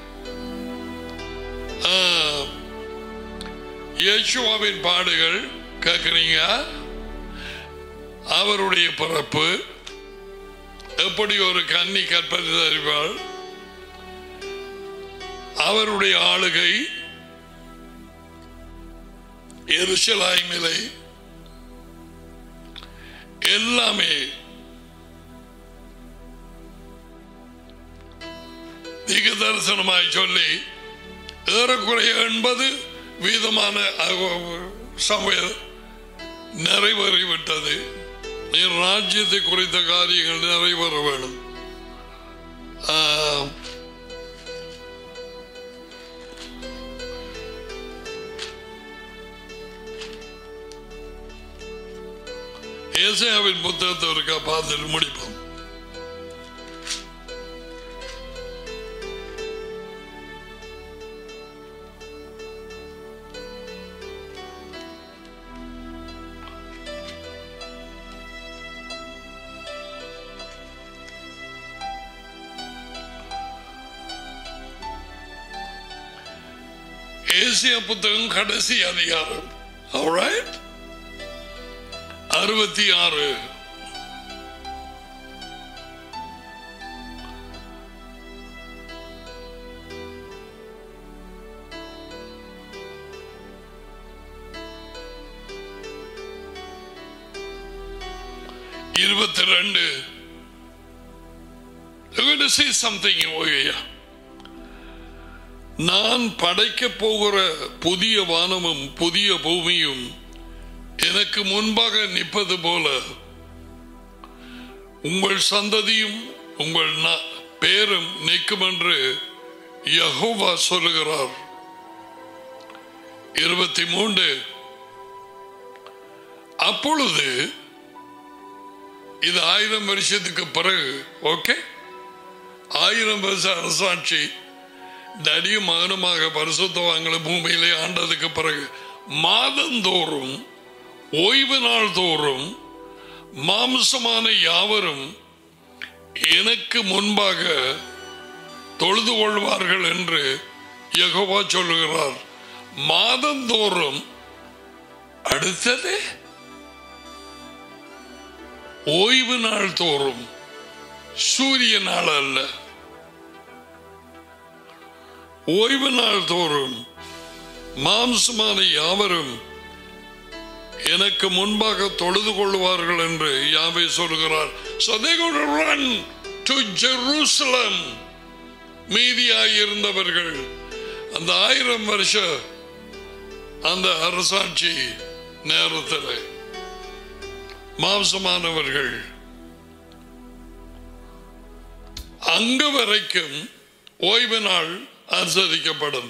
யேசுவாவின் பாடுகள் கேட்குறீங்க அவருடைய பிறப்பு எப்படி ஒரு கன்னி கற்பது அறிவாள் அவருடைய ஆளுகை எருசலாய்மிலை எல்லாமே திக தரிசனமாய் சொல்லி ஏறக்குறைய எண்பது வீதமான சமய நிறைவேறிவிட்டது நீ ராஜ்யத்தை குறித்த காரியங்கள் நிறைவேற வேண்டும் ஆஹ், ஏசாயாவின் புத்தகத்தை இருக்கா பார்த்துட்டு முடிப்போம் ஏசியா புத்தகம் கடைசி அதிகாரம் alright? அறுபத்தி ஆறு இருபத்தி ரெண்டு see something over here. நான் படைக்கப் போகிற புதிய வானமும் புதிய பூமியும் எனக்கு முன்பாக நிற்பது போல உங்கள் சந்ததியும் உங்கள் ந- பேரும் நிற்கும் என்று யெகோவா சொல்லுகிறார் இருபத்தி மூன்று அப்பொழுது இது ஆயிரம் வருஷத்துக்கு பிறகு ஓகே ஆயிரம் வருஷ அரசாட்சி தடியும் மகனுமாக பரிசுத்தவாங்களை பூமியிலே ஆண்டதுக்கு பிறகு மாதந்தோறும் ஓய்வு நாள் தோறும் மாம்சமான யாவரும் எனக்கு முன்பாக தொழுது கொள்வார்கள் என்று யெகோவா சொல்லுகிறார் மாதந்தோறும் அடுத்தது ஓய்வு நாள் தோறும் சூரிய நாள் அல்ல ஓய்வு நாள் தோறும் மாம்சமான யாவரும் எனக்கு முன்பாக தொழுது கொள்வார்கள் என்று யாவை சொல்கிறார் So they going to run to Jerusalem. மீதியாயிருந்தவர்கள் அந்த ஆயிரம் வருஷ அந்த அரசாட்சி நேரத்தில் மாம்சமானவர்கள் அங்க வரைக்கும் ஓய்வு நாள் அனுசரிக்கப்படும்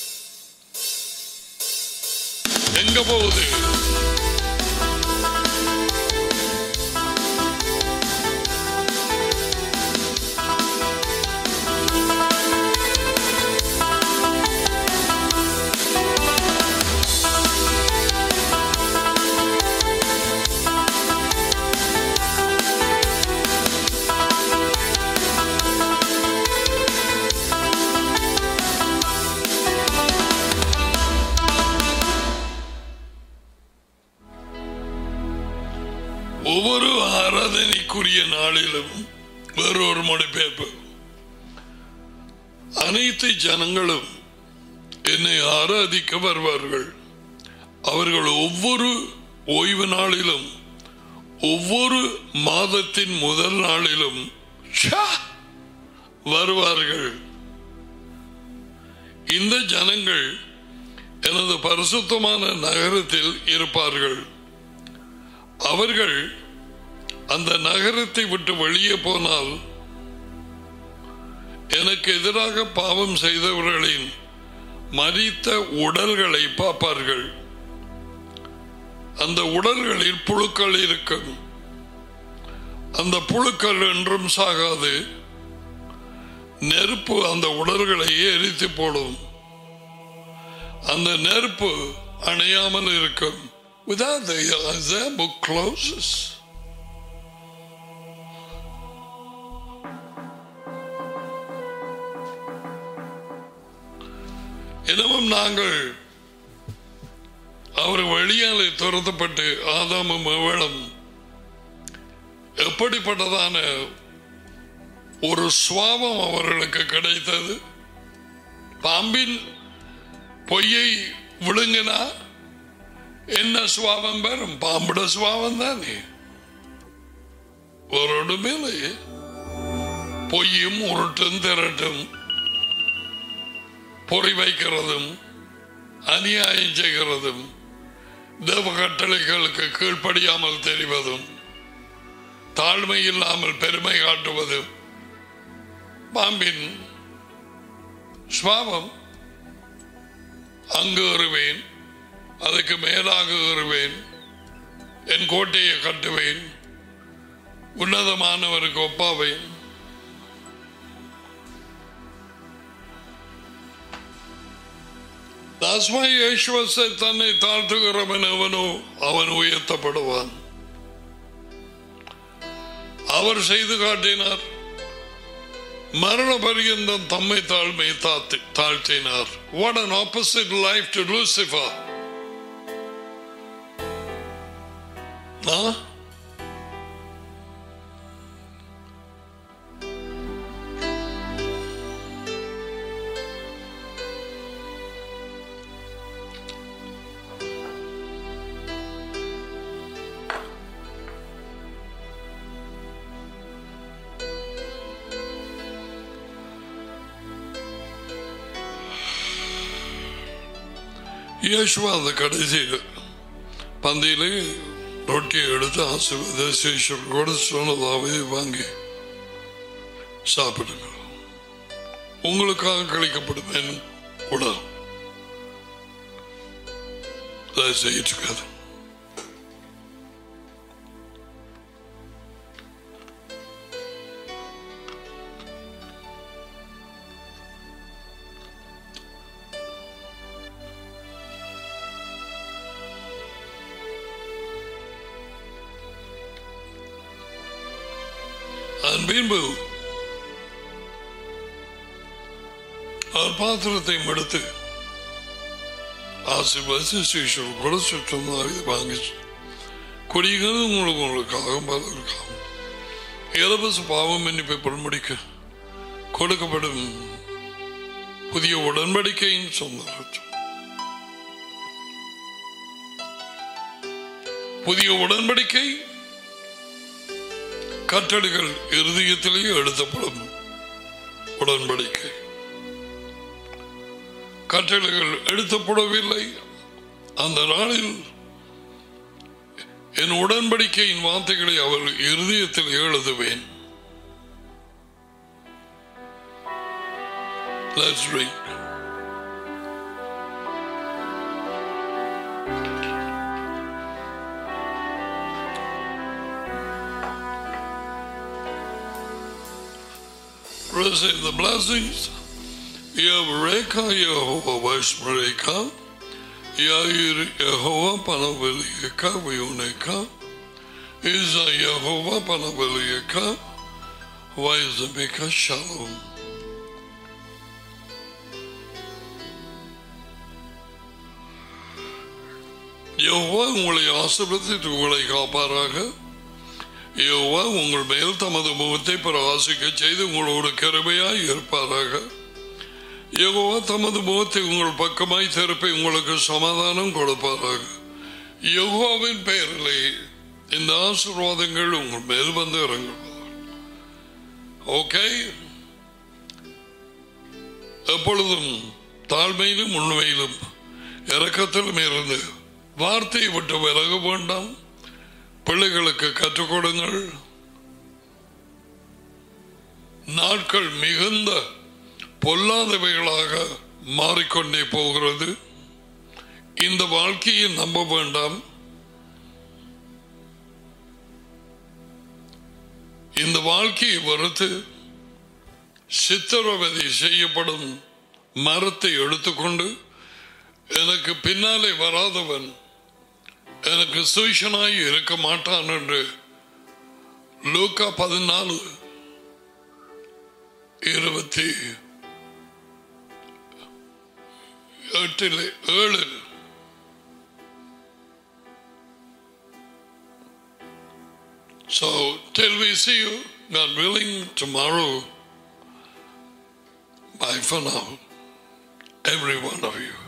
எங்க போகுது ஒவ்வொரு ஆராதனைக்குரிய நாளிலும் வேறொரு மொழிபெயர்ப்பு அனைத்து ஜனங்களும் என்னை ஆராதிக்க வருவார்கள் அவர்கள் ஒவ்வொரு ஓய்வு நாளிலும் ஒவ்வொரு மாதத்தின் முதல் நாளிலும் ஷா! வருவார்கள் இந்த ஜனங்கள் எனது பரிசுத்தமான நகரத்தில் இருப்பார்கள் அவர்கள் அந்த நகரத்தை விட்டு வெளியே போனால் எனக்கு எதிராக பாவம் செய்தவர்களின் மரித்த உடல்களை பார்ப்பார்கள் அந்த உடல்களில் புழுக்கள் இருக்கும் அந்த புழுக்கள் என்றும் சாகாது நெருப்பு அந்த உடல்களை எரித்து போடும் அந்த நெருப்பு அணையாமல் இருக்கும் without the Isaiah book closes. எனவும் நாங்கள் அவர் வழியாலே துரத்தப்பட்டு ஆதாமும் ஏவலும் எப்படிப்பட்டதான ஒரு சுவாபம் அவர்களுக்கு கிடைத்தது பாம்பின் பொய்யை விழுங்கினா என்ன சுவாபம் வரும் பாம்புட சுவாபம் தானே ஒரு மேலே பொய்யும் உருட்டும் திரட்டும் பொறி வைக்கிறதும் அநியாயம் செய்கிறதும் தேவ கட்டளைகளுக்கு கீழ்ப்படியாமல் தெரிவதும் தாழ்மை இல்லாமல் பெருமை காட்டுவதும் பாம்பின் சுவாபம் அங்கு வருவேன் அதுக்கு மேலாக வருவேன் என் கோட்டையை கட்டுவேன் உன்னதமானவருக்கு ஒப்பாவேன் That's why Yeshua said தன்னை தாழ்த்துகிறவன் அவனோ அவன் உயர்த்தப்படுவான் அவர் செய்து காட்டினார் மரண பரியந்தம் தம்மை தாழ்மை தாத்தி தாழ்த்தினார் what an opposite life to Lucifer இயேசுவா அந்த கடைசியில் பந்தியிலே ரொட்டியை எடுத்து ஆசிர்வாத சேஷர் கூட சொன்னதாவே வாங்கி சாப்பிடுங்க உங்களுக்காக கழிக்கப்படும் என் உடல் அதை செய்யிட்டு அதன் பின்பு அவர் பாத்திரத்தை எடுத்து ஆசீர்வாதி சிஷர் கூட சுற்றம் வாங்கி குடிகள் உங்களுக்கு உங்களுக்காக பலருக்காக இலவச பாவம் மன்னிப்பை பன்மடிக்க கொடுக்கப்படும் புதிய உடன்படிக்கையின் சொந்த புதிய உடன்படிக்கை கட்டளைகள் இருதயத்திலேயே எழுதப்படும் உடன்படிக்கை கட்டளைகள் எழுதப்படவில்லை அந்த நாளில் என் உடன்படிக்கையின் வார்த்தைகளை அவர் இருதயத்தில் எழுதுவேன் Let's read. Receive the blessings. Yavreka Yehovah Vashmareka. Yair Yehovah Panavelieka Vioneka. Iza Yehovah Panavelieka. Vaizameka Shalom. Jehovah உங்களை ஆசிர்வதித்து உங்களை காப்பாராக யெகோவா உங்கள் மேல் தமது முகத்தை பிரகாசிக்க செய்து உங்களோடு கருமையாய் இருப்பாராக யெகோவா தமது முகத்தை உங்கள் பக்கமாய் திருப்பி உங்களுக்கு சமாதானம் கொடுப்பாராக யெகோவாவின் பெயரிலே இந்த ஆசீர்வாதங்கள் உங்கள் மேல் வந்து இறங்குவார் ஓகே எப்பொழுதும் தாழ்மையிலும் உண்மையிலும் இறக்கத்திலும் இருந்து வார்த்தையை விட்டு விலக வேண்டாம் பிள்ளைகளுக்கு கற்றுக் கொடுங்கள் நாட்கள் மிகுந்த பொல்லாதவைகளாக மாறிக்கொண்டே போகிறது இந்த வாழ்க்கையை நம்ப வேண்டாம் இந்த வாழ்க்கையை வறுத்து சித்திரவதை செய்யப்படும் மரத்தை எடுத்துக்கொண்டு எனக்கு பின்னாலே வராதவன் எனக்கு சுயசனாய் இருக்க மாட்டான் என்று லூக்கா பதினாலு இருபத்தி எட்டில் ஏழு So, till we see you, God willing, tomorrow, bye for now, every one of you.